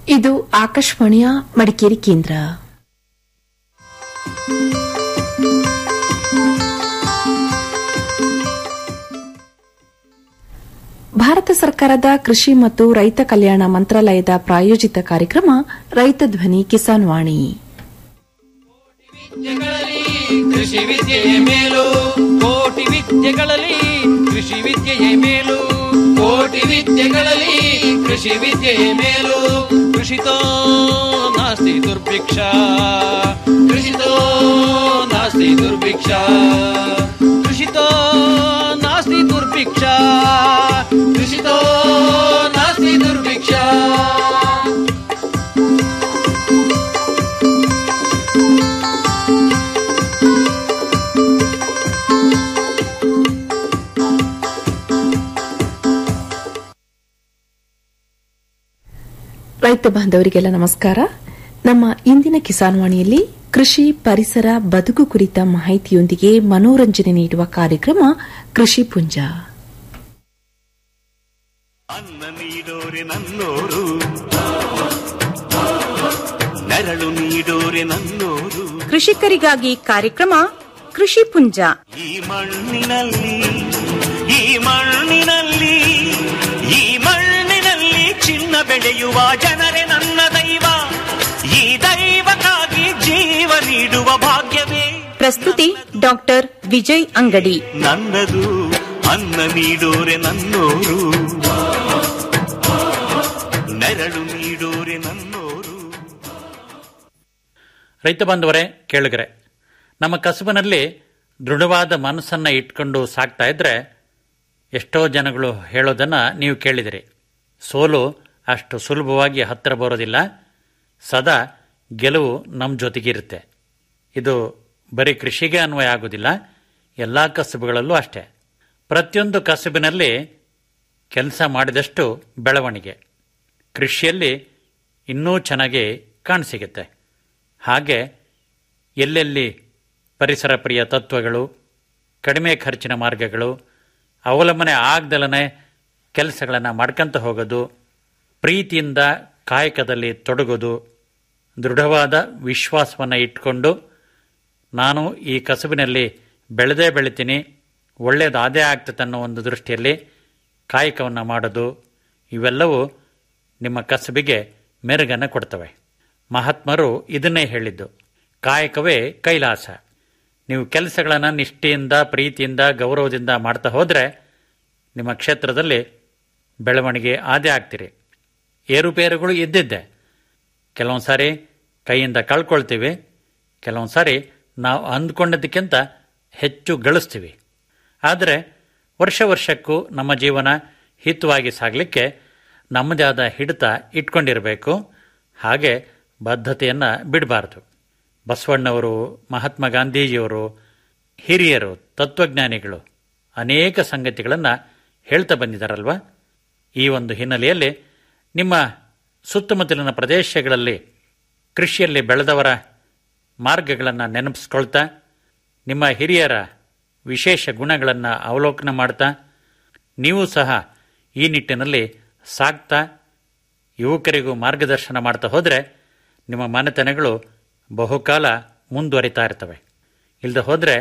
ಇದು ಆಕಾಶವಾಣಿಯ ಮಡಿಕೇರಿ ಕೇಂದ್ರ ಭಾರತ ಸರ್ಕಾರದ ಕೃಷಿ ಮತ್ತು ರೈತ ಕಲ್ಯಾಣ ಮಂತ್ರಾಲಯದ ಪ್ರಾಯೋಜಿತ ಕಾರ್ಯಕ್ರಮ ರೈತ ಧ್ವನಿ ಕಿಸಾನ್ ವಾಣಿ ವಿದ್ಯೆಗಳಲ್ಲಿ ಕೃಷಿ ವಿದ್ಯೆಯೇ ಮೇಲು ಕೋಟಿ ವಿದ್ಯೆಗಳಲ್ಲಿ ಕೃಷಿ ವಿದ್ಯೆಯೇ ಮೇಲು ಕೋಟಿ ವಿದ್ಯೆಗಳಲ್ಲಿ ಕೃಷಿ ವಿದ್ಯೆಯೇ ಮೇಲು ಕೃಷಿತೋ ನಾಸ್ತಿ ದುರ್ಭಿಕ್ಷ ಕೃಷಿತೋ ನಾಸ್ತಿ ದುರ್ಭಿಕ್ಷ ಕೃಷಿತೋ ನಾಸ್ತಿ ದುರ್ಭಿಕ್ಷ ಕೃಷಿತೋ ನಾಸ್ತಿ ದುರ್ಭಿಕ್ಷ ರೈತ ಬಾಂಧವರಿಗೆಲ್ಲ ನಮಸ್ಕಾರ ನಮ್ಮ ಇಂದಿನ ಕಿಸಾನ್ ವಾಣಿಯಲ್ಲಿ ಕೃಷಿ ಪರಿಸರ ಬದುಕು ಕುರಿತ ಮಾಹಿತಿಯೊಂದಿಗೆ ಮನೋರಂಜನೆ ನೀಡುವ ಕಾರ್ಯಕ್ರಮ ಕೃಷಿ ಪುಂಜ ಅನ್ನ ನೀಡೋರೆ ನನ್ನೋರು ನೆರಳು ನೀಡೋರೆ ನನ್ನೋರು ಕೃಷಿಕರಿಗಾಗಿ ಕಾರ್ಯಕ್ರಮ ಕೃಷಿ ಪುಂಜ ಈ ಮಣ್ಣಿನಲ್ಲಿ ಈ ಮಣ್ಣಿನಲ್ಲಿ ಈ ಮಣ್ಣಿನಲ್ಲಿ ಚಿನ್ನ ಬೆಳೆಯುವ ಜನರೇ ನನ್ನ ದೈವ ಈ ದೈವಕ್ಕಾಗಿ ಜೀವ ನೀಡುವ ಭಾಗ್ಯವೇ ಪ್ರಸ್ತುತಿ ಡಾಕ್ಟರ್ ವಿಜಯ್ ಅಂಗಡಿ ನನ್ನದು ಅನ್ನ ನೀಡೋರೆ ನನ್ನೋರು ನೆರಳು ನೀಡೋರೆ ನನ್ನೋರು ರೈತ ಬಾಂಧವರೇ ಕೇಳುಗರೆ ನಮ್ಮ ಕಸುಬಿನಲ್ಲಿ ದೃಢವಾದ ಮನಸ್ಸನ್ನ ಇಟ್ಕೊಂಡು ಸಾಕ್ತಾ ಇದ್ರೆ ಎಷ್ಟೋ ಜನಗಳು ಹೇಳೋದನ್ನ ನೀವು ಕೇಳಿದಿರಿ ಸೋಲು ಅಷ್ಟು ಸುಲಭವಾಗಿ ಹತ್ತಿರ ಬರೋದಿಲ್ಲ ಸದಾ ಗೆಲುವು ನಮ್ಮ ಜೊತೆಗಿರುತ್ತೆ ಇದು ಬರೀ ಕೃಷಿಗೆ ಅನ್ವಯ ಆಗೋದಿಲ್ಲ ಎಲ್ಲ ಕಸುಬುಗಳಲ್ಲೂ ಅಷ್ಟೇ ಪ್ರತಿಯೊಂದು ಕಸುಬಿನಲ್ಲಿ ಕೆಲಸ ಮಾಡಿದಷ್ಟು ಬೆಳವಣಿಗೆ ಕೃಷಿಯಲ್ಲಿ ಇನ್ನೂ ಚೆನ್ನಾಗಿ ಕಾಣಸಿಗುತ್ತೆ ಹಾಗೆ ಎಲ್ಲೆಲ್ಲಿ ಪರಿಸರ ಪ್ರಿಯ ತತ್ವಗಳು ಕಡಿಮೆ ಖರ್ಚಿನ ಮಾರ್ಗಗಳು ಅವಲಂಬನೆ ಆಗ್ದಲನೆ ಕೆಲಸಗಳನ್ನು ಮಾಡ್ಕೊಂತ ಹೋಗೋದು ಪ್ರೀತಿಯಿಂದ ಕಾಯಕದಲ್ಲಿ ತೊಡಗೋದು ದೃಢವಾದ ವಿಶ್ವಾಸವನ್ನು ಇಟ್ಕೊಂಡು ನಾನು ಈ ಕಸುಬಿನಲ್ಲಿ ಬೆಳೆದೇ ಬೆಳಿತೀನಿ ಒಳ್ಳೆಯದಾದೇ ಆಗ್ತದೆ ಅನ್ನೋ ಒಂದು ದೃಷ್ಟಿಯಲ್ಲಿ ಕಾಯಕವನ್ನು ಮಾಡೋದು ಇವೆಲ್ಲವೂ ನಿಮ್ಮ ಕಸುಬಿಗೆ ಮೆರುಗನ್ನು ಕೊಡ್ತವೆ ಮಹಾತ್ಮರು ಇದನ್ನೇ ಹೇಳಿದ್ದು ಕಾಯಕವೇ ಕೈಲಾಸ ನೀವು ಕೆಲಸಗಳನ್ನು ನಿಷ್ಠೆಯಿಂದ ಪ್ರೀತಿಯಿಂದ ಗೌರವದಿಂದ ಮಾಡ್ತಾ ಹೋದರೆ ನಿಮ್ಮ ಕ್ಷೇತ್ರದಲ್ಲಿ ಬೆಳವಣಿಗೆ ಆದೇ ಆಗ್ತೀರಿ ಏರುಪೇರುಗಳು ಇದ್ದಿದ್ದೆ ಕೆಲವೊಂದು ಸಾರಿ ಕೈಯಿಂದ ಕಳ್ಕೊಳ್ತೀವಿ ಕೆಲವೊಂದು ಸಾರಿ ನಾವು ಅಂದ್ಕೊಂಡದಕ್ಕಿಂತ ಹೆಚ್ಚು ಗಳಿಸ್ತೀವಿ ಆದರೆ ವರ್ಷ ವರ್ಷಕ್ಕೂ ನಮ್ಮ ಜೀವನ ಹಿತವಾಗಿ ಸಾಗಲಿಕ್ಕೆ ನಮ್ಮದೇ ಆದ ಹಿಡಿತ ಇಟ್ಕೊಂಡಿರಬೇಕು ಹಾಗೆ ಬದ್ಧತೆಯನ್ನು ಬಿಡಬಾರ್ದು ಬಸವಣ್ಣವರು ಮಹಾತ್ಮ ಗಾಂಧೀಜಿಯವರು ಹಿರಿಯರು ತತ್ವಜ್ಞಾನಿಗಳು ಅನೇಕ ಸಂಗತಿಗಳನ್ನು ಹೇಳ್ತಾ ಬಂದಿದ್ದಾರಲ್ವ ಈ ಒಂದು ಹಿನ್ನೆಲೆಯಲ್ಲಿ ನಿಮ್ಮ ಸುತ್ತಮುತ್ತಲಿನ ಪ್ರದೇಶಗಳಲ್ಲಿ ಕೃಷಿಯಲ್ಲಿ ಬೆಳೆದವರ ಮಾರ್ಗಗಳನ್ನು ನೆನಪಿಸ್ಕೊಳ್ತಾ ನಿಮ್ಮ ಹಿರಿಯರ ವಿಶೇಷ ಗುಣಗಳನ್ನು ಅವಲೋಕನ ಮಾಡ್ತಾ ನೀವು ಸಹ ಈ ನಿಟ್ಟಿನಲ್ಲಿ ಸಾಕ್ತಾ ಯುವಕರಿಗೂ ಮಾರ್ಗದರ್ಶನ ಮಾಡ್ತಾ ಹೋದರೆ ನಿಮ್ಮ ಮನೆತನಗಳು ಬಹುಕಾಲ ಮುಂದುವರಿತಾ ಇರ್ತವೆ ಇಲ್ಲದೆ ಹೋದರೆ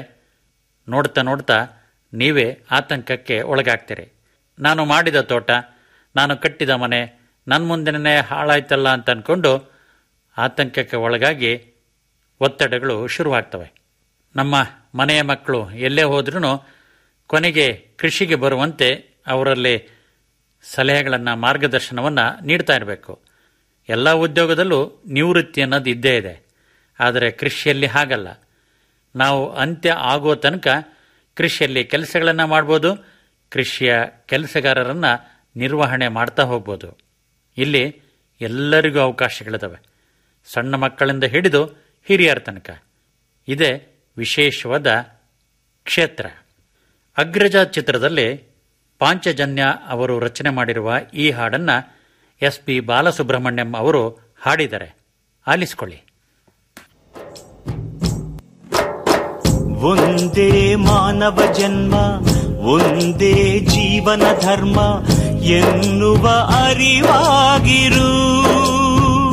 ನೋಡ್ತಾ ನೋಡ್ತಾ ನೀವೇ ಆತಂಕಕ್ಕೆ ಒಳಗಾಗ್ತೀರಿ ನಾನು ಮಾಡಿದ ತೋಟ ನಾನು ಕಟ್ಟಿದ ಮನೆ ನನ್ನ ಮುಂದೆನೇ ಹಾಳಾಯ್ತಲ್ಲ ಅಂತ ಅಂದ್ಕೊಂಡು ಆತಂಕಕ್ಕೆ ಒಳಗಾಗಿ ಒತ್ತಡಗಳು ಶುರುವಾಗ್ತವೆ ನಮ್ಮ ಮನೆಯ ಮಕ್ಕಳು ಎಲ್ಲೇ ಹೋದ್ರೂ ಕೊನೆಗೆ ಕೃಷಿಗೆ ಬರುವಂತೆ ಅವರಲ್ಲಿ ಸಲಹೆಗಳನ್ನು ಮಾರ್ಗದರ್ಶನವನ್ನು ನೀಡ್ತಾ ಇರಬೇಕು ಎಲ್ಲ ಉದ್ಯೋಗದಲ್ಲೂ ನಿವೃತ್ತಿ ಅನ್ನೋದು ಇದ್ದೇ ಇದೆ ಆದರೆ ಕೃಷಿಯಲ್ಲಿ ಹಾಗಲ್ಲ ನಾವು ಅಂತ್ಯ ಆಗುವ ತನಕ ಕೃಷಿಯಲ್ಲಿ ಕೆಲಸಗಳನ್ನು ಮಾಡ್ಬೋದು ಕೃಷಿಯ ಕೆಲಸಗಾರರನ್ನು ನಿರ್ವಹಣೆ ಮಾಡ್ತಾ ಹೋಗ್ಬೋದು ಇಲ್ಲಿ ಎಲ್ಲರಿಗೂ ಅವಕಾಶಗಳಿದಾವೆ ಸಣ್ಣ ಮಕ್ಕಳಿಂದ ಹಿಡಿದು ಹಿರಿಯರ ತನಕ ಇದೇ ವಿಶೇಷವಾದ ಕ್ಷೇತ್ರ ಅಗ್ರಜ ಚಿತ್ರದಲ್ಲಿ ಪಾಂಚಜನ್ಯ ಅವರು ರಚನೆ ಮಾಡಿರುವ ಈ ಹಾಡನ್ನು ಎಸ್ ಪಿ ಬಾಲಸುಬ್ರಹ್ಮಣ್ಯಂ ಅವರು ಹಾಡಿದ್ದಾರೆ ಆಲಿಸ್ಕೊಳ್ಳಿ ಒಂದೇ ಮಾನವ ಜನ್ಮ ಒಂದೇ ಜೀವನ ಧರ್ಮ ಎನ್ನುವ ಅರಿವಾಗಿರು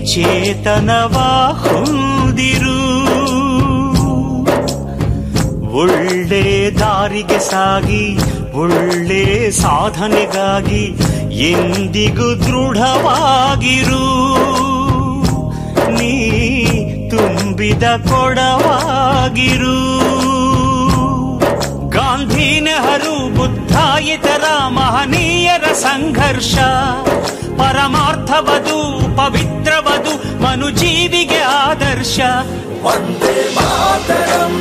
ಚೇತನವ ಹೊಂದಿರು ಒಳ್ಳೆ ದಾರಿಗೆ ಸಾಗಿ ಒಳ್ಳೆ ಸಾಧನೆಗಾಗಿ ಎಂದಿಗೂ ದೃಢವಾಗಿರು ನೀ ತುಂಬಿದ ಕೊಡವಾಗಿರು ಗಾಂಧಿ ನೆಹರು ಬುದ್ಧ ಇತರ ಮಹನೀಯರ ಸಂಘರ್ಷ ಪರಮಾರ್ಥವದು ಪವಿತ್ರವದು ಮನುಜೀವಿಗೆ ಆದರ್ಶ वन्दे मातरम्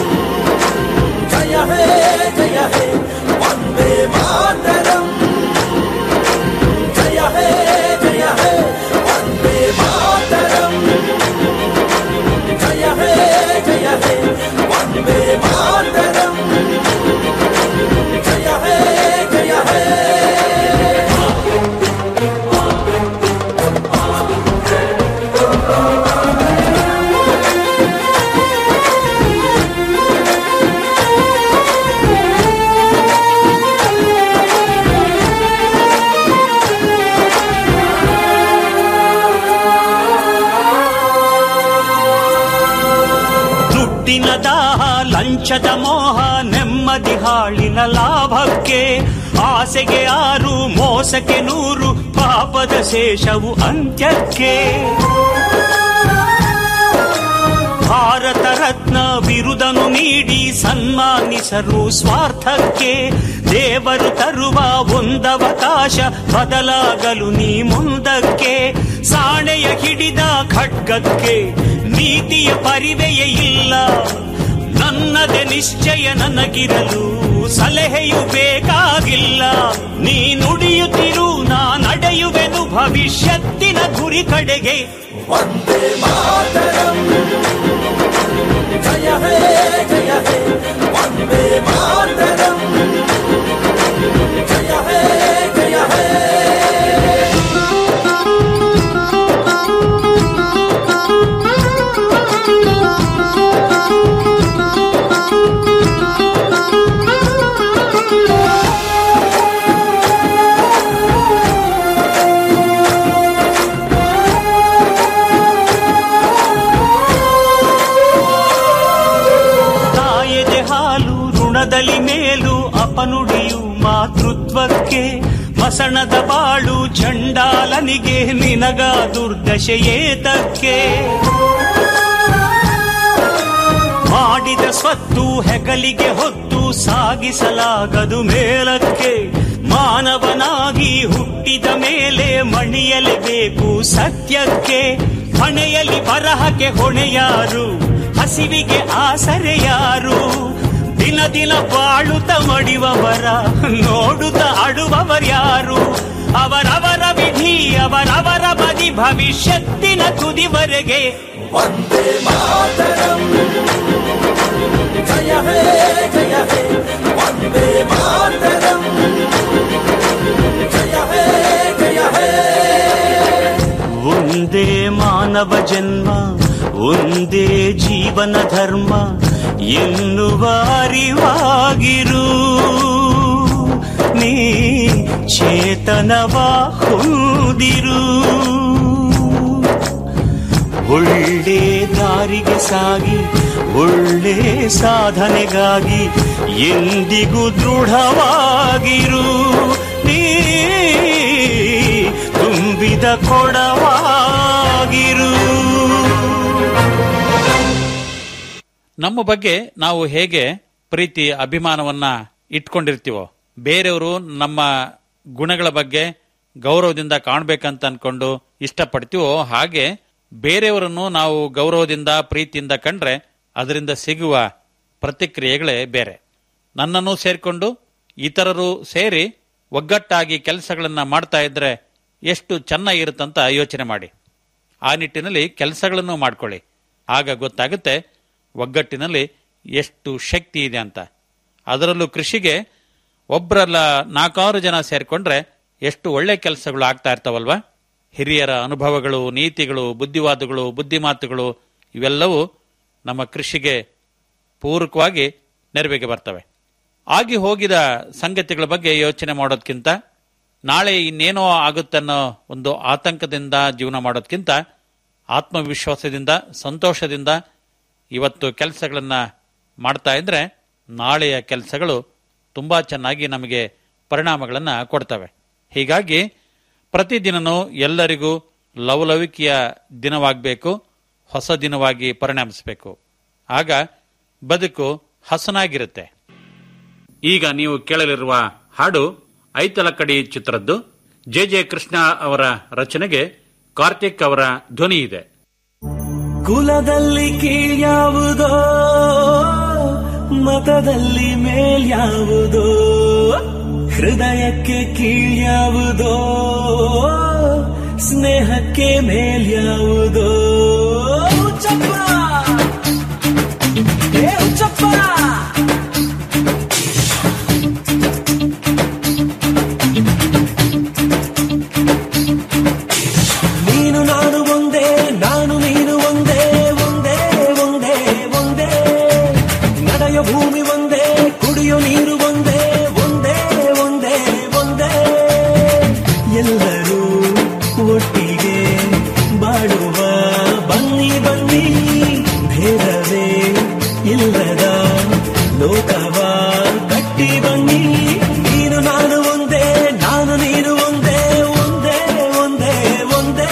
जय हे जय हे वन्दे मातरम् जय हे जय हे वन्दे मातरम् जय हे जय हे वन्दे मातरम् जय हे जय हे ದುಡ್ಡಿನ ದಾಹ ಲಂಚದ ಮೋಹ ನೆಮ್ಮದಿ ಹಾಳಿನ ಲಾಭಕ್ಕೆ ಆಸೆಗೆ ಆರು ಮೋಸಕ್ಕೆ ನೂರು ಪಾಪದ ಶೇಷವು ಅಂತ್ಯಕ್ಕೆ ಭಾರತ ರತ್ನ ಬಿರುದನು ನೀಡಿ ಸನ್ಮಾನಿಸರು ಸ್ವಾರ್ಥಕ್ಕೆ ದೇವರು ತರುವ ಒಂದವಕಾಶ ಬದಲಾಗಲು ನೀ ಮುಂದಕ್ಕೆ ಸಾಣೆಯ ಹಿಡಿದ ಖಡ್ಗಕ್ಕೆ ನೀತಿಯ ಪರಿವೆಯೇ ಇಲ್ಲ ನನ್ನದೆ ನಿಶ್ಚಯ ನನಗಿರಲು ಸಲಹೆಯು ಬೇಕಾಗಿಲ್ಲ ನೀ ನುಡಿಯುತ್ತಿರು ನಾ ನಡೆಯುವೆನು ಭವಿಷ್ಯತ್ತಿನ ಗುರಿ ಕಡೆಗೆ वन्दे मातरम् जय हे जय हे वन्दे मातरम् जय हे जय हे ತಾಯದೆ ಹಾಲು ಋಣದಲ್ಲಿ ಮೇಲು ಅಪನುಡಿಯು ಮಾತೃತ್ವಕ್ಕೆ ಮಸಣದ ಬಾಳು ಚಂಡಾಲನಿಗೆ ನಿನಗ ದುರ್ದಶೆಯೇತಕ್ಕೆ ಮಾಡಿದ ಸ್ವತ್ತು ಹೆಗಲಿಗೆ ಹೊತ್ತು ಸಾಗಿಸಲಾಗದು ಮೇಲಕ್ಕೆ ಮಾನವನಾಗಿ ಹುಟ್ಟಿದ ಮೇಲೆ ಮಣಿಯಲೇಬೇಕು ಸತ್ಯಕ್ಕೆ ಹಣೆಯಲ್ಲಿ ಬರಹಕ್ಕೆ ಹೊಣೆಯಾರು ಹಸಿವಿಗೆ ಆಸರೆ ಯಾರು ದಿನ ದಿನ ಬಾಳುತ್ತ ಮಡಿವವರ ನೋಡುತ್ತ ಅಡುವವರ್ಯಾರು ಅವರವರ ವಿಧಿ ಅವರವರ ಬದಿ ಭವಿಷ್ಯತ್ತಿನ ತುದಿವರೆಗೆ वन्दे मातरम् जय हे जय हे वन्दे मातरम् जय हे जय हे ಒಂದೇ ಮಾನವ ಜನ್ಮ ಒಂದೇ ಜೀವನ ಧರ್ಮ ಎನ್ನುವ ಅರಿವಾಗಿರು ನೀ ಚೇತನವ ಹೊಂದಿರು ಒಳ್ಳೆ ದಾರಿಗೆ ಸಾಗಿ ಒಳ್ಳೆ ಸಾಧನೆಗಾಗಿ ಎಂದಿಗೂ ದೃಢವಾಗಿರು ನೀ ತುಂಬಿದ ಕೊಡವಾಗಿರು ನಮ್ಮ ಬಗ್ಗೆ ನಾವು ಹೇಗೆ ಪ್ರೀತಿ ಅಭಿಮಾನವನ್ನ ಇಟ್ಕೊಂಡಿರ್ತೀವೋ ಬೇರೆಯವರು ನಮ್ಮ ಗುಣಗಳ ಬಗ್ಗೆ ಗೌರವದಿಂದ ಕಾಣ್ಬೇಕಂತ ಅನ್ಕೊಂಡು ಇಷ್ಟಪಡ್ತೀವೋ ಹಾಗೆ ಬೇರೆಯವರನ್ನು ನಾವು ಗೌರವದಿಂದ ಪ್ರೀತಿಯಿಂದ ಕಂಡ್ರೆ ಅದರಿಂದ ಸಿಗುವ ಪ್ರತಿಕ್ರಿಯೆಗಳೇ ಬೇರೆ ನನ್ನನ್ನು ಸೇರಿಕೊಂಡು ಇತರರು ಸೇರಿ ಒಗ್ಗಟ್ಟಾಗಿ ಕೆಲಸಗಳನ್ನ ಮಾಡ್ತಾ ಇದ್ರೆ ಎಷ್ಟು ಚೆನ್ನಾಗಿರುತ್ತಂತ ಯೋಚನೆ ಮಾಡಿ ಆ ನಿಟ್ಟಿನಲ್ಲಿ ಕೆಲಸಗಳನ್ನು ಮಾಡ್ಕೊಳ್ಳಿ ಆಗ ಗೊತ್ತಾಗುತ್ತೆ ಒಗ್ಗಟ್ಟಿನಲ್ಲಿ ಎಷ್ಟು ಶಕ್ತಿ ಇದೆ ಅಂತ ಅದರಲ್ಲೂ ಕೃಷಿಗೆ ಒಬ್ಬರಲ್ಲ ನಾಲ್ಕಾರು ಜನ ಸೇರಿಕೊಂಡ್ರೆ ಎಷ್ಟು ಒಳ್ಳೆ ಕೆಲಸಗಳು ಆಗ್ತಾ ಇರ್ತಾವಲ್ವಾ ಹಿರಿಯರ ಅನುಭವಗಳು ನೀತಿಗಳು ಬುದ್ಧಿವಾದಗಳು ಬುದ್ಧಿಮಾತುಗಳು ಇವೆಲ್ಲವೂ ನಮ್ಮ ಕೃಷಿಗೆ ಪೂರಕವಾಗಿ ನೆರವಿಗೆ ಬರ್ತವೆ ಆಗಿ ಹೋಗಿದ ಸಂಗತಿಗಳ ಬಗ್ಗೆ ಯೋಚನೆ ಮಾಡೋದ್ಕಿಂತ ನಾಳೆ ಇನ್ನೇನೋ ಆಗುತ್ತನ್ನೋ ಒಂದು ಆತಂಕದಿಂದ ಜೀವನ ಮಾಡೋದ್ಕಿಂತ ಆತ್ಮವಿಶ್ವಾಸದಿಂದ ಸಂತೋಷದಿಂದ ಇವತ್ತು ಕೆಲಸಗಳನ್ನ ಮಾಡ್ತಾ ಇದ್ರೆ ನಾಳೆಯ ಕೆಲಸಗಳು ತುಂಬಾ ಚೆನ್ನಾಗಿ ನಮಗೆ ಪರಿಣಾಮಗಳನ್ನು ಕೊಡ್ತವೆ ಹೀಗಾಗಿ ಪ್ರತಿದಿನನೂ ಎಲ್ಲರಿಗೂ ಲವಲವಿಕೆಯ ದಿನವಾಗಬೇಕು ಹೊಸ ದಿನವಾಗಿ ಪರಿಣಮಿಸಬೇಕು ಆಗ ಬದುಕು ಹಸನಾಗಿರುತ್ತೆ ಈಗ ನೀವು ಕೇಳಲಿರುವ ಹಾಡು ಐತಲಕಡಿ ಚಿತ್ರದ್ದು ಜೆ ಜೆ ಕೃಷ್ಣ ಅವರ ರಚನೆಗೆ ಕಾರ್ತಿಕ್ ಅವರ ಧ್ವನಿ ಇದೆ ಕುಲದಲ್ಲಿ ಕೀಳ್ಯಾವುದೋ ಮತದಲ್ಲಿ ಮೇಲ್ಯಾವುದೋ ಹೃದಯಕ್ಕೆ ಕೀಳ್ಯಾವುದೋ ಸ್ನೇಹಕ್ಕೆ ಮೇಲ್ಯಾವುದೋ ಹುಚ್ಚಪ್ಪ ಏ ಹುಚ್ಚಪ್ಪ ನೀನು ನಾನು ಒಂದೇ ನಾನು ನೀನು ಒಂದೇ ಒಂದೇ ಒಂದೇ ಒಂದೇ ನಡೆಯೋ ಭೂಮಿ ಒಂದೇ ಕುಡಿಯೋ ನೀರು ಒಂದೇ ಒಂದೇ ಒಂದೇ ಒಂದೇ ಎಲ್ಲರೂ ಒಟ್ಟಿಗೆ ಬಾಳುವ ಬನ್ನಿ ಬನ್ನಿ ಭೇದವೇ ಇಲ್ಲದ ಲೋಕವ ಕಟ್ಟಿ ಬನ್ನಿ ನೀನು ನಾನು ಒಂದೇ ನಾನು ನೀನು ಒಂದೇ ಒಂದೇ ಒಂದೇ ಒಂದೇ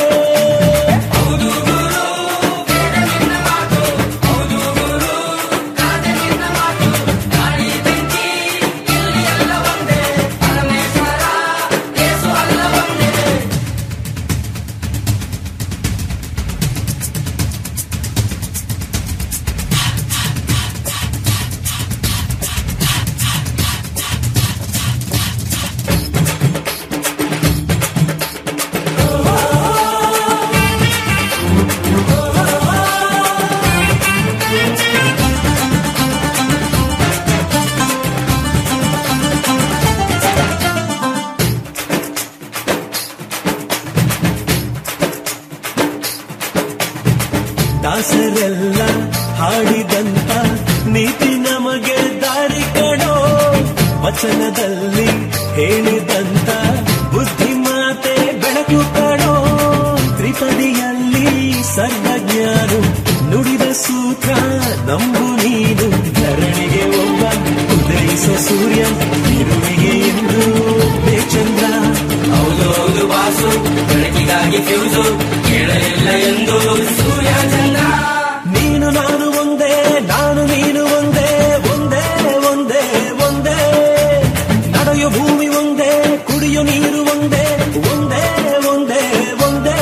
ದಾಸರೆಲ್ಲ ಹಾಡಿದಂತ ನೀತಿ ನಮಗೆ ದಾರಿ ಕಡೋ ವಚನದಲ್ಲಿ ಹೇಳಿದಂತ ಬುದ್ಧಿ ಮಾತೆ ಬೆಳಕು ಕಡೋ ತ್ರಿಪದಿಯಲ್ಲಿ ಸರ್ವಜ್ಞಾನು ನುಡಿದ ಸೂತ್ರ ನಂಬು ನೀನು ಧರಣಿಗೆ ಒಬ್ಬ ಉದಯಿಸೋ ಸೂರ್ಯ ಇರುವಿಗೆ ಎಂದು ಬೇಚಂದ್ರ ಹೌದು ಹೌದು ಬಾಸು ಬೆಳಕಿಗಾಗಿ ಫ್ಯೂಸು ಕೇಳಲಿಲ್ಲ ಎಂದು ಸೂರ್ಯ ಚಂದ್ರ ನೀನು ನಾನು ಒಂದೇ ನಾನು ನೀನು ಒಂದೇ ಒಂದೇ ಒಂದೇ ಒಂದೇ ನಡೆಯೋ ಭೂಮಿ ಒಂದೇ ಕುಡಿಯೋ ನೀರು ಒಂದೇ ಒಂದೇ ಒಂದೇ ಒಂದೇ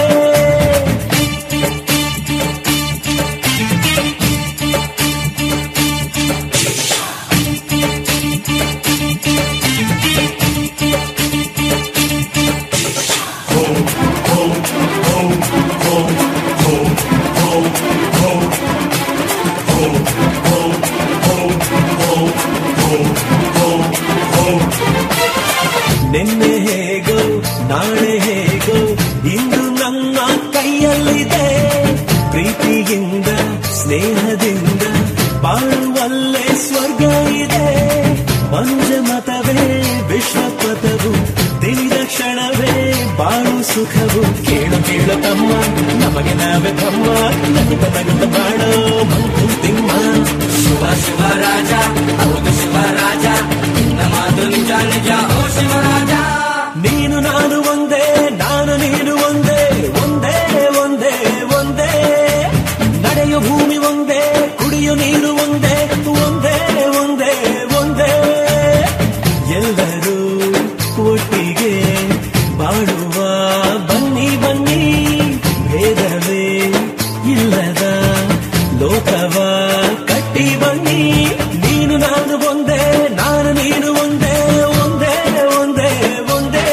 ನಿನ್ನೆ ಹೇಗೋ ನಾಳೆ ಹೇಗೋ ಇಂದು ನನ್ನ ಕೈಯಲ್ಲಿದೆ ಪ್ರೀತಿಯಿಂದ ಸ್ನೇಹದಿಂದ ಬಾಳುವಲ್ಲೇ ಸ್ವರ್ಗ ಇದೆ ಮಂಜ ಮತವೇ ವಿಶ್ವಪಥವು ತಿಳಿದ ಕ್ಷಣವೇ ಬಾಳು ಸುಖವು ಕೇಳು ಕೇಳು ತಮ್ಮ ನಮಗೆ ನಾವೇ ತಮ್ಮ ನಗುತ್ತ ನಗುತ್ತ ಬಾಳೋ ಮಂಕು ತಿಮ್ಮ ಶಿವ ಶಿವ ರಾಜ ಹೌದು ಶಿವ ರಾಜ ನಿನ್ನ ಮಾತು ನಿಜ ನಿಜ ಓ ಶಿವರಾಜ ನೀನು ನಾನು ಒಂದೇ ನಾನು ನೀನು ಒಂದೇ ಒಂದೇ ಒಂದೇ ಒಂದೇ ನಡೆಯೋ ಭೂಮಿ ಒಂದೇ ಕುಡಿಯೋ ನೀರು ಒಂದೇ ಒಂದೇ ಒಂದೇ ಒಂದೇ ಎಲ್ಲರೂ ಒಟ್ಟಿಗೆ ಬಾಳುವ ಬನ್ನಿ ಬನ್ನಿ ಭೇದವೇ ಇಲ್ಲದ ಲೋಕವ ಕಟ್ಟಿ ಬನ್ನಿ ನೀನು ನಾನು ಒಂದೇ ನಾನು ನೀನು ಒಂದೇ ಒಂದೇ ಒಂದೇ ಒಂದೇ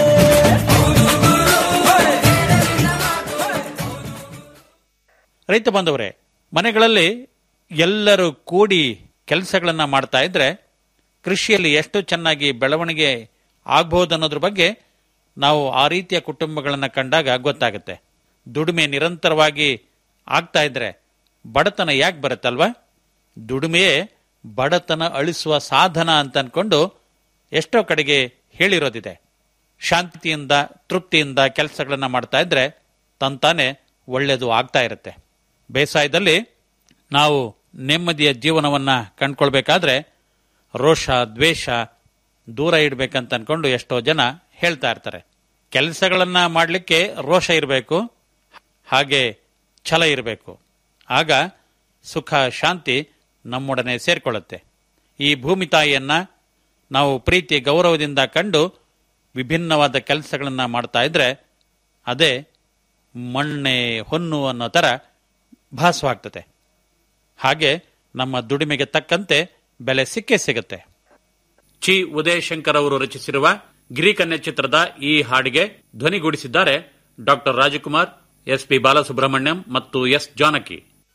ರೈತ ಬಾಂಧವರೇ ಮನೆಗಳಲ್ಲಿ ಎಲ್ಲರೂ ಕೂಡಿ ಕೆಲಸಗಳನ್ನ ಮಾಡ್ತಾ ಇದ್ರೆ ಕೃಷಿಯಲ್ಲಿ ಎಷ್ಟು ಚೆನ್ನಾಗಿ ಬೆಳವಣಿಗೆ ಆಗ್ಬಹುದು ಅನ್ನೋದ್ರ ಬಗ್ಗೆ ನಾವು ಆ ರೀತಿಯ ಕುಟುಂಬಗಳನ್ನ ಕಂಡಾಗ ಗೊತ್ತಾಗುತ್ತೆ ದುಡಿಮೆ ನಿರಂತರವಾಗಿ ಆಗ್ತಾ ಇದ್ರೆ ಬಡತನ ಯಾಕೆ ಬರುತ್ತಲ್ವಾ ದುಡಿಮೆಯೇ ಬಡತನ ಅಳಿಸುವ ಸಾಧನ ಅಂತ ಅನ್ಕೊಂಡು ಎಷ್ಟೋ ಕಡೆಗೆ ಹೇಳಿರೋದಿದೆ ಶಾಂತಿಯಿಂದ ತೃಪ್ತಿಯಿಂದ ಕೆಲಸಗಳನ್ನ ಮಾಡ್ತಾ ಇದ್ರೆ ತಂತಾನೆ ಒಳ್ಳೆಯದು ಆಗ್ತಾ ಇರುತ್ತೆ ಬೇಸಾಯದಲ್ಲಿ ನಾವು ನೆಮ್ಮದಿಯ ಜೀವನವನ್ನ ಕಂಡ್ಕೊಳ್ಬೇಕಾದ್ರೆ ರೋಷ ದ್ವೇಷ ದೂರ ಇಡಬೇಕಂತ ಅನ್ಕೊಂಡು ಎಷ್ಟೋ ಜನ ಹೇಳ್ತಾ ಇರ್ತಾರೆ ಕೆಲಸಗಳನ್ನ ಮಾಡಲಿಕ್ಕೆ ರೋಷ ಇರಬೇಕು ಹಾಗೆ ಛಲ ಇರಬೇಕು ಆಗ ಸುಖ ಶಾಂತಿ ನಮ್ಮೊಡನೆ ಸೇರ್ಕೊಳ್ಳುತ್ತೆ ಈ ಭೂಮಿ ತಾಯಿಯನ್ನ ನಾವು ಪ್ರೀತಿ ಗೌರವದಿಂದ ಕಂಡು ವಿಭಿನ್ನವಾದ ಕೆಲಸಗಳನ್ನ ಮಾಡ್ತಾ ಇದ್ರೆ ಅದೇ ಮಣ್ಣೆ ಹೊನ್ನು ಅನ್ನೋ ಥರ ಭಾಸವಾಗ್ತದೆ ಹಾಗೆ ನಮ್ಮ ದುಡಿಮೆಗೆ ತಕ್ಕಂತೆ ಬೆಲೆ ಸಿಕ್ಕೇ ಸಿಗುತ್ತೆ ಚಿ ಉದಯಶಂಕರ್ ಅವರು ರಚಿಸಿರುವ ಗಿರಿಕನ್ಯೆ ಚಿತ್ರದ ಈ ಹಾಡಿಗೆ ಧ್ವನಿಗೂಡಿಸಿದ್ದಾರೆ doctor Rajkumar S P Balasubrahmanyam ಮತ್ತು ಎಸ್ ಜಾನಕಿ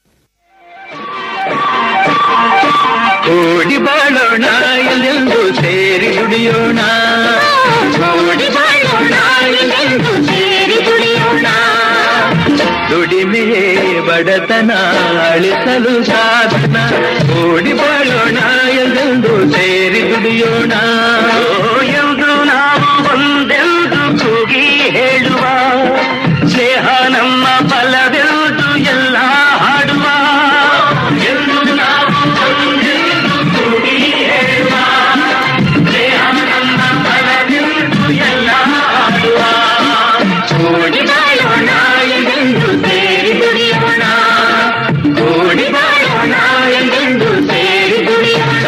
ಕೂಡಿ ಬಾಳೋಣ ಎಲ್ಲೆಂದು ಸೇರಿ ದುಡಿಯೋಣ ಕೂಡಿ ಬಾಳೋಣ ಎಲ್ಲೆಂದು ಸೇರಿ ದುಡಿಯೋಣ ದುಡಿಮೆಯೇ ಬಡತನ ಅಳಿಸಲು ಸಾಧನ ಕೂಡಿ ಬಾಳೋಣ ಎಲ್ಲೆಂದು ಸೇರಿ ದುಡಿಯೋಣ ಎಂದು ನಾವು ಒಂದೆಂದು ಕೂಗಿ ಹೇಳುವ ಸ್ನೇಹ ನಮ್ಮ ಬಲವೆಂದು ಎಲ್ಲ ಹಾಡುವ ಎಂದು ನಾವು ಒಂದೆಂದು ಕೂಗಿ ಹೇಳುವ ಸ್ನೇಹ ನಮ್ಮ ಬಲವೆಂದು ಎಲ್ಲ ಹಾಡುವ ಕೂಡಿ ಬಾಳೋಣ ಎಂದೆಂದು ಸೇರಿ ದುಡಿಯೋಣ ಕೂಡಿ ಬಾಳೋಣ ಎಂದೆಂದು ಸೇರಿ ದುಡಿಯೋಣ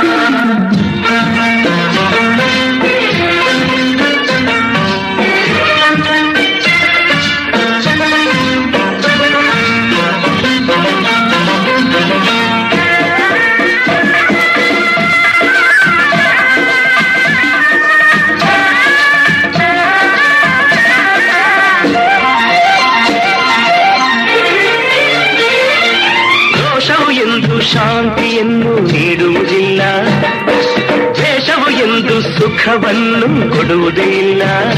ದೋಷವು ಎಂದು ಶಾಂತಿಯನ್ನು ನೀಡುವುದಿಲ್ಲ ದ್ವೇಷವು ಎಂದು ಸುಖವನ್ನು ಕೊಡುವುದಿಲ್ಲ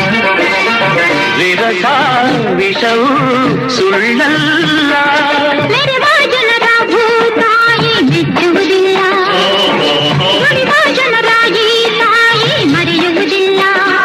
ವಿರಸ ವಿಷವು ಸುಳ್ಳಲ್ಲ ಮೆರೆವ ಜನರ ಭೂತಾಯಿ ಮೆಚ್ಚುವುದಿಲ್ಲ ನುಡಿವ ಜನರ ಈ ತಾಯಿ ಮರೆಯುವುದಿಲ್ಲ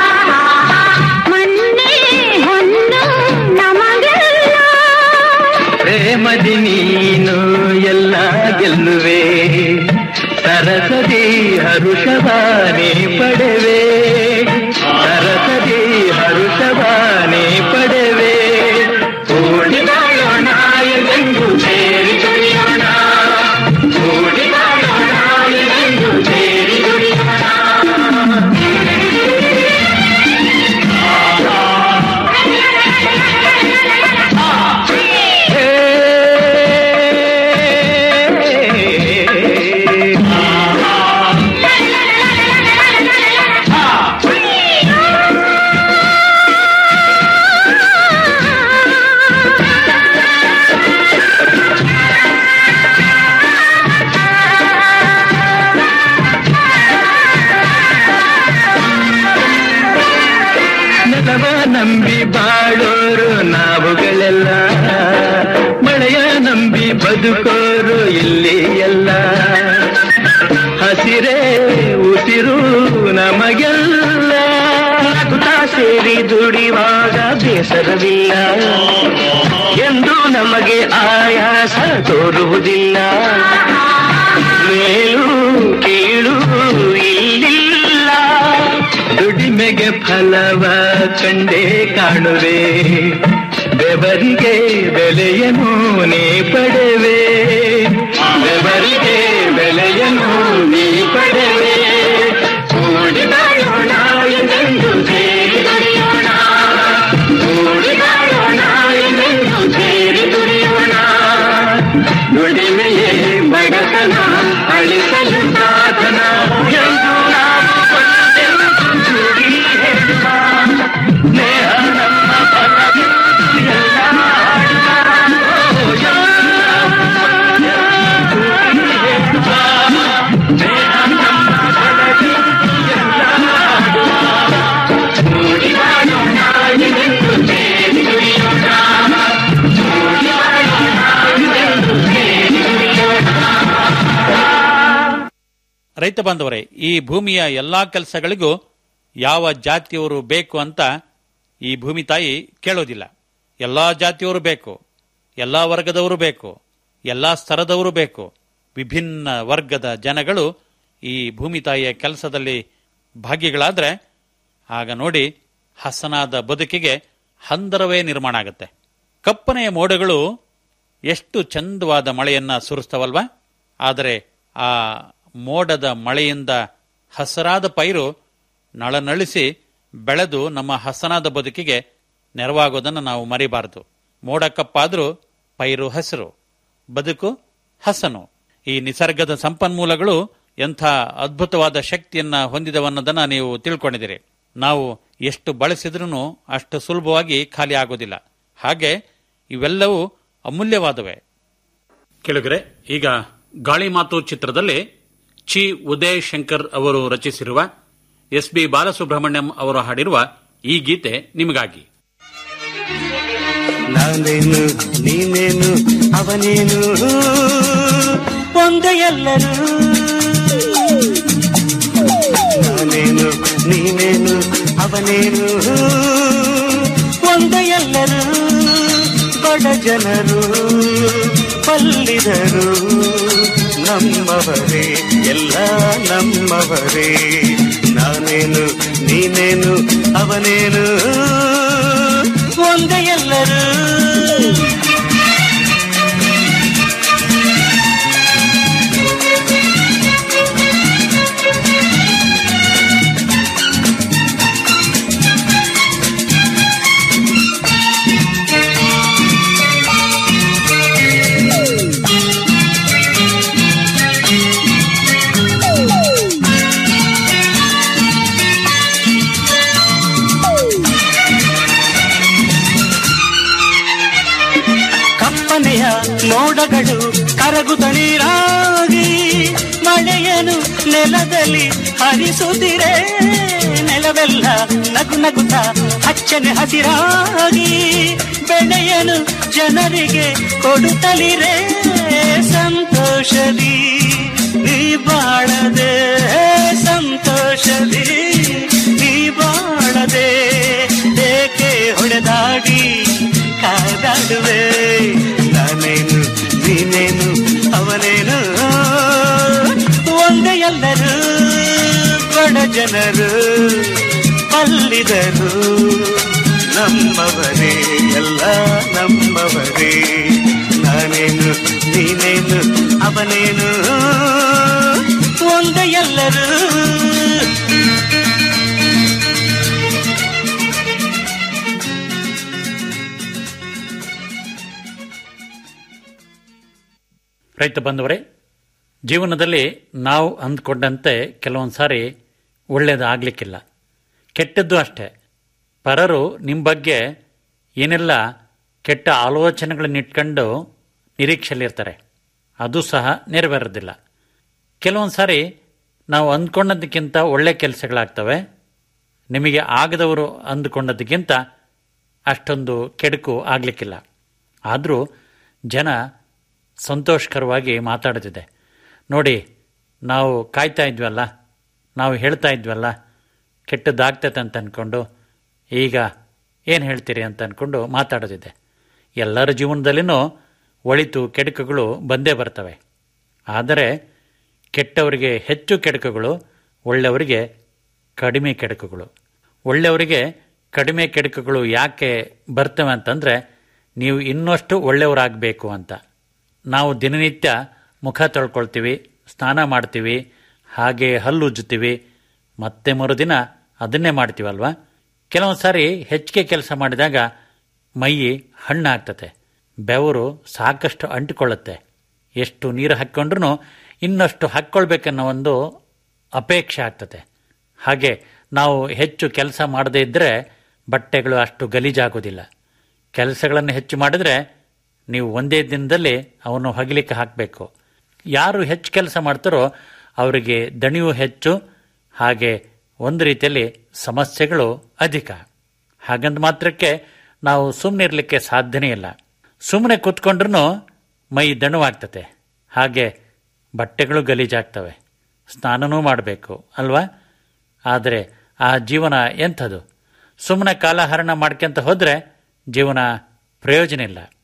ಮಣ್ಣೆ ಹೊನ್ನು ನಮಗೆಲ್ಲ ಪ್ರೇಮದಿ ನೀನು ಎಲ್ಲ ಗೆಲ್ಲುವೆ ಸರಸದಿ ಹರುಷವಾನೆ ಪಡೆವೆ ಸರಸದಿ ಹರುಷವಾನೆ ಪಡೆವೆ ಕೂಡಿ ಬಾಳೋಣ ಎಂದು ಸೇರಿ ದುಡಿಯೋಣ ಕೂಡಿ ಬಾಳೋಣ ಎಂದು ಸೇರಿ ದುಡಿಯೋಣ ನೆಲವ ನಂಬಿ ಬಾಳೋರು ನಾವುಗಳೆಲ್ಲ ಮಳೆಯ ನಂಬಿ ಬದುಕೋರು ಇಲ್ಲಿ ಎಲ್ಲ ಹಸಿರೇ ಉಸಿರು ನಮಗೆಲ್ಲ ನಗುತ್ತಾ ಸೇರಿ ದುಡಿವಾಗ ಬೇಸರವಿಲ್ಲ ಎಂದು ನಮಗೆ ಆಯಾಸ ತೋರುವುದಿಲ್ಲ ಮೇಲು ಕೀಳು ಇಲ್ಲಿಲ್ಲ ದುಡಿಮೆಗೆ ಫಲವ ಕಂಡೇ ಕಾಣುವೆ ಬೆವರಿಗೆ ಬೆಲೆಯನ್ನು ನೀ ಪಡೆವೆ ಬೆವರಿಗೆ ಬೆಲೆಯನ್ನು ನೀ ಪಡೆವೆ ಕೂಡಿ ಬಾಳೋಣ ಎಂದು ಸೇರಿ ದುಡಿಯೋಣ ಕೂಡಿ ಬಾಳೋಣ ಎಂದು ಸೇರಿ ದುಡಿಯೋಣ ದುಡಿಮೆಯೇ ಬಡತನ ಅಳಿಸಲು ಸಾಧನ ಎಂದು ನಾವು ಒಂದೆಂದು ಕೂಡಿ ಹೇಳುವ ಸ್ನೇಹ ನಮ್ಮ ಫಲವೆಂದು ಎಲ್ಲ ಹಾಡುವ. ಓ, ಎಲ್ಲ ಒಂದೆಂದು ಕೂಡಿ ಹೇಳುವ. ಸ್ನೇಹ ನಮ್ಮ ಫಲವೆಂದು ಎಲ್ಲ ಹಾಡುವ. ಕೂಡಿ ಬಾಳೋಣ ಎಂದು ಸೇರಿ ದುಡಿಯೋಣ ಕೂಡಿ ಬಾಳೋಣ ಎಂದು ಸೇರಿ ದುಡಿಯೋಣ ರೈತ ಬಾಂಧವರೇ ಈ ಭೂಮಿಯ ಎಲ್ಲಾ ಕೆಲಸಗಳಿಗೂ ಯಾವ ಜಾತಿಯವರು ಬೇಕು ಅಂತ ಈ ಭೂಮಿ ತಾಯಿ ಕೇಳೋದಿಲ್ಲ ಎಲ್ಲಾ ಜಾತಿಯವರು ಬೇಕು ಎಲ್ಲ ವರ್ಗದವರು ಬೇಕು ಎಲ್ಲ ಸ್ತರದವರು ಬೇಕು ವಿಭಿನ್ನ ವರ್ಗದ ಜನಗಳು ಈ ಭೂಮಿ ತಾಯಿಯ ಕೆಲಸದಲ್ಲಿ ಭಾಗಿಗಳಾದ್ರೆ ಆಗ ನೋಡಿ ಹಸನಾದ ಬದುಕಿಗೆ ಹಂದರವೇ ನಿರ್ಮಾಣ ಆಗುತ್ತೆ ಕಪ್ಪನೆಯ ಮೋಡಗಳು ಎಷ್ಟು ಚಂದವಾದ ಮಳೆಯನ್ನ ಸುರಿಸ್ತವಲ್ವಾ ಆದರೆ ಆ ಮೋಡದ ಮಳೆಯಿಂದ ಹಸರಾದ ಪೈರು ನಳನಳಿಸಿ ಬೆಳೆದು ನಮ್ಮ ಹಸನಾದ ಬದುಕಿಗೆ ನೆರವಾಗೋದನ್ನು ನಾವು ಮರಿಬಾರದು ಮೋಡ ಕಪ್ಪಾದರೂ ಪೈರು ಹಸಿರು ಬದುಕು ಹಸನು ಈ ನಿಸರ್ಗದ ಸಂಪನ್ಮೂಲಗಳು ಎಂಥ ಅದ್ಭುತವಾದ ಶಕ್ತಿಯನ್ನ ಹೊಂದಿದವನ್ನೋದನ್ನ ನೀವು ತಿಳ್ಕೊಂಡಿದ್ದೀರಿ ನಾವು ಎಷ್ಟು ಬಳಸಿದ್ರೂ ಅಷ್ಟು ಸುಲಭವಾಗಿ ಖಾಲಿ ಆಗೋದಿಲ್ಲ ಹಾಗೆ ಇವೆಲ್ಲವೂ ಅಮೂಲ್ಯವಾದವೆ ಕೆಳಗರೆ ಈಗ ಗಾಳಿ ಮಾತು ಚಿತ್ರದಲ್ಲಿ ಚಿ ಉದಯ್ ಶಂಕರ್ ಅವರು ರಚಿಸಿರುವ ಎಸ್ ಬಿ ಬಾಲಸುಬ್ರಹ್ಮಣ್ಯಂ ಅವರು ಹಾಡಿರುವ ಈ ಗೀತೆ ನಿಮಗಾಗಿ ನಾನೇನು ನೀನೇನು ಅವನೇನು ಒಂದೇ ಎಲ್ಲರೂ ನಾನೇನು ನೀನೇನು ಅವನೇನು ಒಂದೇ ಎಲ್ಲರೂ ಬಡ ಜನರು ಪಲ್ಲಿದರು ನಮ್ಮವರೇ ಎಲ್ಲ ನಮ್ಮವರೇ ನಾನೇನು ನೀನೇನು ಅವನೇನು ಒಂದೇ ಎಲ್ಲರೂ ಕಪ್ಪನೆಯ ಮೋಡಗಳು ಕರಗುತ್ತ ನೀರಾಗಿ ಮಳೆಯನು ನೆಲದಲ್ಲಿ ಹರಿಸುತ್ತಿರೆ ನೆಲವೆಲ್ಲ ನಗು ನಗುತ್ತ ಹಚ್ಚನೆ ಹಸಿರಾಗಿ ಬೆಳೆಯನು ಜನರಿಗೆ ಕೊಡುತ್ತಲಿರೆ ಸಂತೋಷದಿ ನೀ ಬಾಳದೆ ಸಂತೋಷದಿ ನೀ ಬಾಳದೆ ಏಕೆ ಹೊಡೆದಾಡಿ ಕಾದಾಡುವೆ ನಾನೇನು ನೀನೇನು ಅವನೇನು ಒಂದೇ ಎಲ್ಲರೂ ಬಡ ಜನರು ಅಲ್ಲಿದರು ನಮ್ಮವರೇ ಎಲ್ಲ ನಮ್ಮವರೇ ನಾನೇನು ನೀನೇನು ಅವನೇನು ಒಂದೇ ಎಲ್ಲರೂ ರೈತ ಬಂದವರೇ ಜೀವನದಲ್ಲಿ ನಾವು ಅಂದ್ಕೊಂಡಂತೆ ಕೆಲವೊಂದು ಸಾರಿ ಒಳ್ಳೆಯದಾಗಲಿಕ್ಕಿಲ್ಲ ಕೆಟ್ಟದ್ದು ಅಷ್ಟೇ ಪರರು ನಿಮ್ಮ ಬಗ್ಗೆ ಏನೆಲ್ಲ ಕೆಟ್ಟ ಆಲೋಚನೆಗಳನ್ನಿಟ್ಕೊಂಡು ನಿರೀಕ್ಷೆಯಲ್ಲಿರ್ತಾರೆ ಅದು ಸಹ ನೆರವೇರೋದಿಲ್ಲ ಕೆಲವೊಂದು ಸಾರಿ ನಾವು ಅಂದ್ಕೊಂಡದಕ್ಕಿಂತ ಒಳ್ಳೆ ಕೆಲಸಗಳಾಗ್ತವೆ ನಿಮಗೆ ಆಗದವರು ಅಂದುಕೊಂಡದಕ್ಕಿಂತ ಅಷ್ಟೊಂದು ಕೆಡುಕು ಆಗಲಿಕ್ಕಿಲ್ಲ ಆದರೂ ಜನ ಸಂತೋಷಕರವಾಗಿ ಮಾತಾಡ್ತಿದೆ ನೋಡಿ ನಾವು ಕಾಯ್ತಾ ಇದ್ವಲ್ಲ ನಾವು ಹೇಳ್ತಾ ಇದ್ವಲ್ಲ ಕೆಟ್ಟದ್ದಾಗ್ತೈತೆ ಅಂತ ಅಂದ್ಕೊಂಡು ಈಗ ಏನು ಹೇಳ್ತೀರಿ ಅಂತ ಅಂದ್ಕೊಂಡು ಮಾತಾಡೋದಿದೆ ಎಲ್ಲರ ಜೀವನದಲ್ಲಿನೂ ಒಳಿತು ಕೆಡುಕುಗಳು ಬಂದೇ ಬರ್ತವೆ ಆದರೆ ಕೆಟ್ಟವರಿಗೆ ಹೆಚ್ಚು ಕೆಡುಕುಗಳು ಒಳ್ಳೆಯವರಿಗೆ ಕಡಿಮೆ ಕೆಡುಕುಗಳು ಒಳ್ಳೆಯವರಿಗೆ ಕಡಿಮೆ ಕೆಡುಕುಗಳು ಯಾಕೆ ಬರ್ತವೆ ಅಂತಂದರೆ ನೀವು ಇನ್ನಷ್ಟು ಒಳ್ಳೆಯವರಾಗಬೇಕು ಅಂತ ನಾವು ದಿನನಿತ್ಯ ಮುಖ ತೊಳ್ಕೊಳ್ತೀವಿ ಸ್ನಾನ ಮಾಡ್ತೀವಿ ಹಾಗೆ ಹಲ್ಲು ಉಜ್ಜುತ್ತೀವಿ ಮತ್ತೆ ಮರುದಿನ ಅದನ್ನೇ ಮಾಡ್ತೀವಲ್ವಾ ಕೆಲವೊಂದು ಸಾರಿ ಹೆಚ್ಚಿಗೆ ಕೆಲಸ ಮಾಡಿದಾಗ ಮೈ ಹಣ್ಣಾಗ್ತತೆ ಬೆವರು ಸಾಕಷ್ಟು ಅಂಟಿಕೊಳ್ಳುತ್ತೆ ಎಷ್ಟು ನೀರು ಹಾಕ್ಕೊಂಡ್ರೂ ಇನ್ನಷ್ಟು ಹಾಕ್ಕೊಳ್ಬೇಕನ್ನೋ ಒಂದು ಅಪೇಕ್ಷೆ ಆಗ್ತದೆ ಹಾಗೆ ನಾವು ಹೆಚ್ಚು ಕೆಲಸ ಮಾಡದೇ ಇದ್ದರೆ ಬಟ್ಟೆಗಳು ಅಷ್ಟು ಗಲೀಜಾಗೋದಿಲ್ಲ ಕೆಲಸಗಳನ್ನು ಹೆಚ್ಚು ಮಾಡಿದ್ರೆ ನೀವು ಒಂದೇ ದಿನದಲ್ಲಿ ಅವನ್ನು ಹೊಗಲಿಕ್ಕೆ ಹಾಕಬೇಕು ಯಾರು ಹೆಚ್ಚು ಕೆಲಸ ಮಾಡ್ತಾರೋ ಅವರಿಗೆ ದಣಿವು ಹೆಚ್ಚು ಹಾಗೆ ಒಂದು ರೀತಿಯಲ್ಲಿ ಸಮಸ್ಯೆಗಳು ಅಧಿಕ ಹಾಗಂದ ಮಾತ್ರಕ್ಕೆ ನಾವು ಸುಮ್ಮನೆ ಇರಲಿಕ್ಕೆ ಸಾಧ್ಯನೇ ಇಲ್ಲ ಸುಮ್ಮನೆ ಕೂತ್ಕೊಂಡ್ರೂ ಮೈ ದಣುವಾಗ್ತತೆ ಹಾಗೆ ಬಟ್ಟೆಗಳು ಗಲೀಜಾಗ್ತವೆ ಸ್ನಾನನೂ ಮಾಡಬೇಕು ಅಲ್ವಾ ಆದರೆ ಆ ಜೀವನ ಎಂಥದು ಸುಮ್ಮನೆ ಕಾಲಹರಣ ಮಾಡ್ಕೊಂತ ಹೋದರೆ ಜೀವನ ಪ್ರಯೋಜನ ಇಲ್ಲ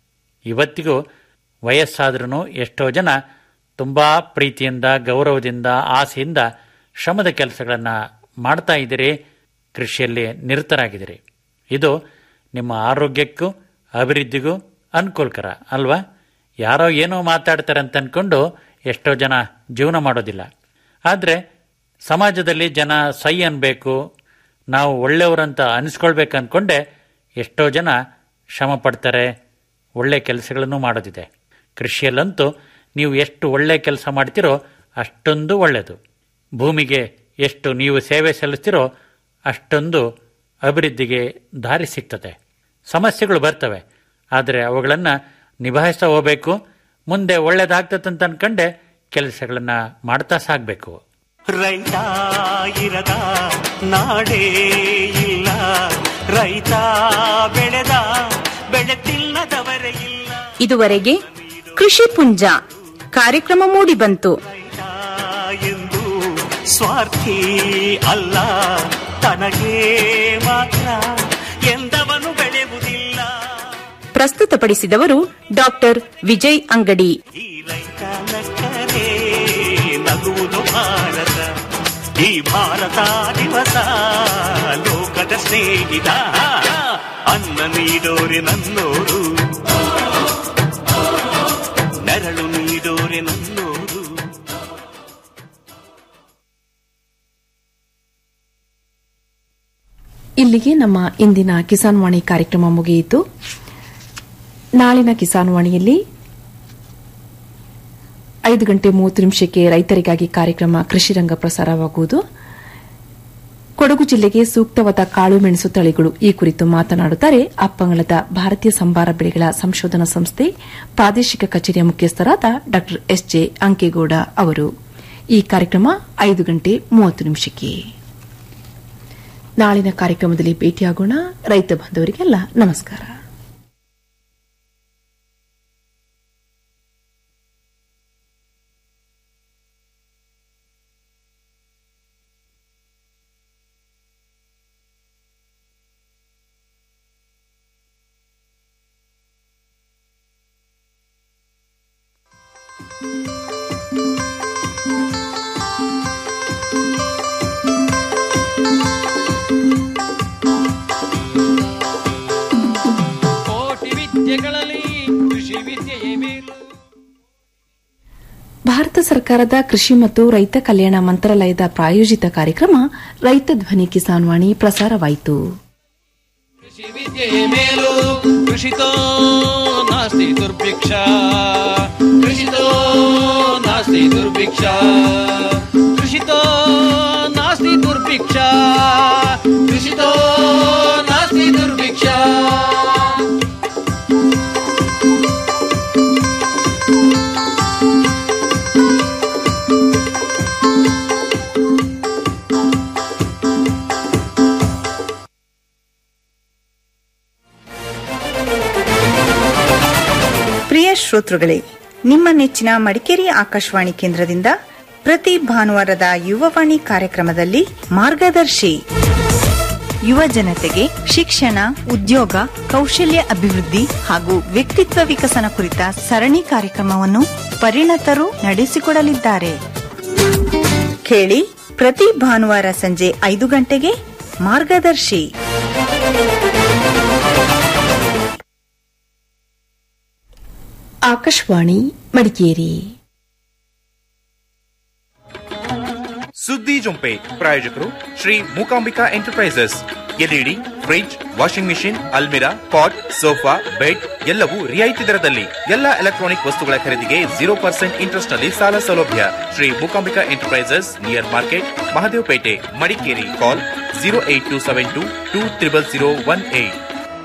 ಇವತ್ತಿಗೂ ವಯಸ್ಸಾದ್ರೂ ಎಷ್ಟೋ ಜನ ತುಂಬ ಪ್ರೀತಿಯಿಂದ ಗೌರವದಿಂದ ಆಸೆಯಿಂದ ಶ್ರಮದ ಕೆಲಸಗಳನ್ನು ಮಾಡ್ತಾ ಇದ್ದೀರಿ ಕೃಷಿಯಲ್ಲಿ ನಿರತರಾಗಿದ್ದೀರಿ ಇದು ನಿಮ್ಮ ಆರೋಗ್ಯಕ್ಕೂ ಅಭಿವೃದ್ಧಿಗೂ ಅನುಕೂಲಕರ ಅಲ್ವಾ ಯಾರೋ ಏನೋ ಮಾತಾಡ್ತಾರೆ ಅಂತ ಅನ್ಕೊಂಡು ಎಷ್ಟೋ ಜನ ಜೀವನ ಮಾಡೋದಿಲ್ಲ ಆದರೆ ಸಮಾಜದಲ್ಲಿ ಜನ ಸೈ ಅನ್ಬೇಕು ನಾವು ಒಳ್ಳೆಯವರಂತ ಅನಿಸ್ಕೊಳ್ಬೇಕು ಅಂದ್ಕೊಂಡೆ ಎಷ್ಟೋ ಜನ ಶ್ರಮ ಪಡ್ತಾರೆ ಒಳ್ಳೆ ಕೆಲಸಗಳನ್ನು ಮಾಡೋದಿದೆ ಕೃಷಿಯಲ್ಲಂತೂ ನೀವು ಎಷ್ಟು ಒಳ್ಳೆ ಕೆಲಸ ಮಾಡ್ತೀರೋ ಅಷ್ಟೊಂದು ಒಳ್ಳೆಯದು ಭೂಮಿಗೆ ಎಷ್ಟು ನೀವು ಸೇವೆ ಸಲ್ಲಿಸ್ತೀರೋ ಅಷ್ಟೊಂದು ಅಭಿವೃದ್ಧಿಗೆ ದಾರಿ ಸಿಗ್ತದೆ ಸಮಸ್ಯೆಗಳು ಬರ್ತವೆ ಆದರೆ ಅವುಗಳನ್ನು ನಿಭಾಯಿಸ್ತಾ ಹೋಗಬೇಕು ಮುಂದೆ ಒಳ್ಳೇದಾಗ್ತದಂತ ಅನ್ಕಂಡೆ ಕೆಲಸಗಳನ್ನು ಮಾಡ್ತಾ ಸಾಗಬೇಕು ರೈತ ಇರದ ನಾಡೇ ಇಲ್ಲ ರೈತ ಬೆಳೆದ ಬೆಳೆ ತಿನ್ನದವರೇ ಇಲ್ಲ ಇದುವರೆಗೆ ಕೃಷಿ ಪುಂಜ ಕಾರ್ಯಕ್ರಮ ಮೂಡಿಬಂತು ರೈತ ಎಂದು ಸ್ವಾರ್ಥಿ ಅಲ್ಲ ತನಗೆ ಮಾತ್ರ ಎಂದವನು ಬೆಳೆಯುವುದಿಲ್ಲ ಪ್ರಸ್ತುತಪಡಿಸಿದವರು ಡಾಕ್ಟರ್ ವಿಜಯ್ ಅಂಗಡಿ ಈ ರೈತ ನಕ್ಕರೆ ನಗುವುದು ಭಾರತ ಈ ಭಾರತ ದಿವಸ ಲೋಕದ ಸ್ನೇಹಿತ ಅನ್ನ ನೀಡೋರೆ ನನ್ನೋರು ನೆರಳು ನೀಡೋರೆ ನನ್ನೋರು ಇಲ್ಲಿಗೆ ನಮ್ಮ ಇಂದಿನ ಕಿಸಾನ್ ವಾಣಿ ಕಾರ್ಯಕ್ರಮ ಮುಗಿಯಿತು ನಾಳಿನ ಕಿಸಾನ್ ವಾಣಿಯಲ್ಲಿ ಐದು ಗಂಟೆ ಮೂವತ್ತು ನಿಮಿಷಕ್ಕೆ ರೈತರಿಗಾಗಿ ಕಾರ್ಯಕ್ರಮ ಕೃಷಿ ರಂಗ ಪ್ರಸಾರವಾಗುವುದು ಕೊಡಗು ಜಿಲ್ಲೆಗೆ ಸೂಕ್ತವಾದ ಕಾಳು ಮೆಣಸು ತಳಿಗಳು ಈ ಕುರಿತು ಮಾತನಾಡುತ್ತಾರೆ ಅಪ್ಪಂಗಳದ ಭಾರತೀಯ ಸಂಬಾರ ಬೆಳೆಗಳ ಸಂಶೋಧನಾ ಸಂಸ್ಥೆ ಪ್ರಾದೇಶಿಕ ಕಚೇರಿಯ ಮುಖ್ಯಸ್ಥರಾದ ಡಾ ಎಸ್ ಜೆ ಅಂಕೇಗೌಡ ಅವರು ಈ ಕಾರ್ಯಕ್ರಮ ಐದು ಗಂಟೆ ಮೂವತ್ತು ನಿಮಿಷಕ್ಕೆ ನಾಳಿನ ಕಾರ್ಯಕ್ರಮದಲ್ಲಿ ಭೇಟಿಯಾಗೋಣ ರೈತ ಬಾಂಧವರಿಗೆಲ್ಲ ನಮಸ್ಕಾರ ಕೋಟಿ ವಿದ್ಯೆಗಳಲ್ಲಿ ಕೃಷಿ ವಿದ್ಯೆಯೇ ಮೇಲು ಭಾರತ ಸರ್ಕಾರದ ಕೃಷಿ ಮತ್ತು ರೈತ ಕಲ್ಯಾಣ ಮಂತ್ರಾಲಯದ ಪ್ರಾಯೋಜಿತ ಕಾರ್ಯಕ್ರಮ ರೈತ ಧ್ವನಿ ಕಿಸಾನ್ ವಾಣಿ ಪ್ರಸಾರವಾಯಿತು ಕೃಷಿ ವಿದ್ಯೆಯೇ ಮೇಲು ಕೃಷಿತೋ ನಾಸ್ತಿ ದುರ್ಭಿಕ್ಷ ಕೃಷಿತೋ ನಾಸ್ತಿ ದುರ್ಭಿಕ್ಷ ಕೃಷಿತೋ ನಾಸ್ತಿ ದುರ್ಭಿಕ್ಷ ಕೃಷಿತೋ ನಾಸ್ತಿ ದುರ್ಭಿಕ್ಷ ಪ್ರಿಯ ಶ್ರೋತೃಗಳೇ ನಿಮ್ಮ ನೆಚ್ಚಿನ ಮಡಿಕೇರಿ ಆಕಾಶವಾಣಿ ಕೇಂದ್ರದಿಂದ ಪ್ರತಿ ಭಾನುವಾರದ ಯುವವಾಣಿ ಕಾರ್ಯಕ್ರಮದಲ್ಲಿ ಮಾರ್ಗದರ್ಶಿ ಯುವ ಜನತೆಗೆ ಶಿಕ್ಷಣ ಉದ್ಯೋಗ ಕೌಶಲ್ಯ ಅಭಿವೃದ್ಧಿ ಹಾಗೂ ವ್ಯಕ್ತಿತ್ವ ವಿಕಸನ ಕುರಿತ ಸರಣಿ ಕಾರ್ಯಕ್ರಮವನ್ನು ಪರಿಣತರು ನಡೆಸಿಕೊಡಲಿದ್ದಾರೆ ಕೇಳಿ ಪ್ರತಿ ಭಾನುವಾರ ಸಂಜೆ ಐದು ಗಂಟೆಗೆ ಮಾರ್ಗದರ್ಶಿ ಆಕಾಶವಾಣಿ ಮಡಿಕೇರಿ ಸುದ್ದಿ ಜೊಂಪೆ ಪ್ರಾಯೋಜಕರು Shri Mookambika enterprises LED fridge washing machine ಅಲ್ಮಿರಾ ಪಾಟ್ ಸೋಫಾ ಬೆಡ್ ಎಲ್ಲವೂ ರಿಯಾಯಿತಿ ದರದಲ್ಲಿ ಎಲ್ಲ ಎಲೆಕ್ಟ್ರಾನಿಕ್ ವಸ್ತುಗಳ ಖರೀದಿಗೆ ಜೀರೋ ಪರ್ಸೆಂಟ್ ಇಂಟ್ರೆಸ್ಟ್ ನಲ್ಲಿ ಸಾಲ ಸೌಲಭ್ಯ Shri Mookambika enterprises near market Mahadevapete Madikeri call zero eight two seven two two triple zero one eight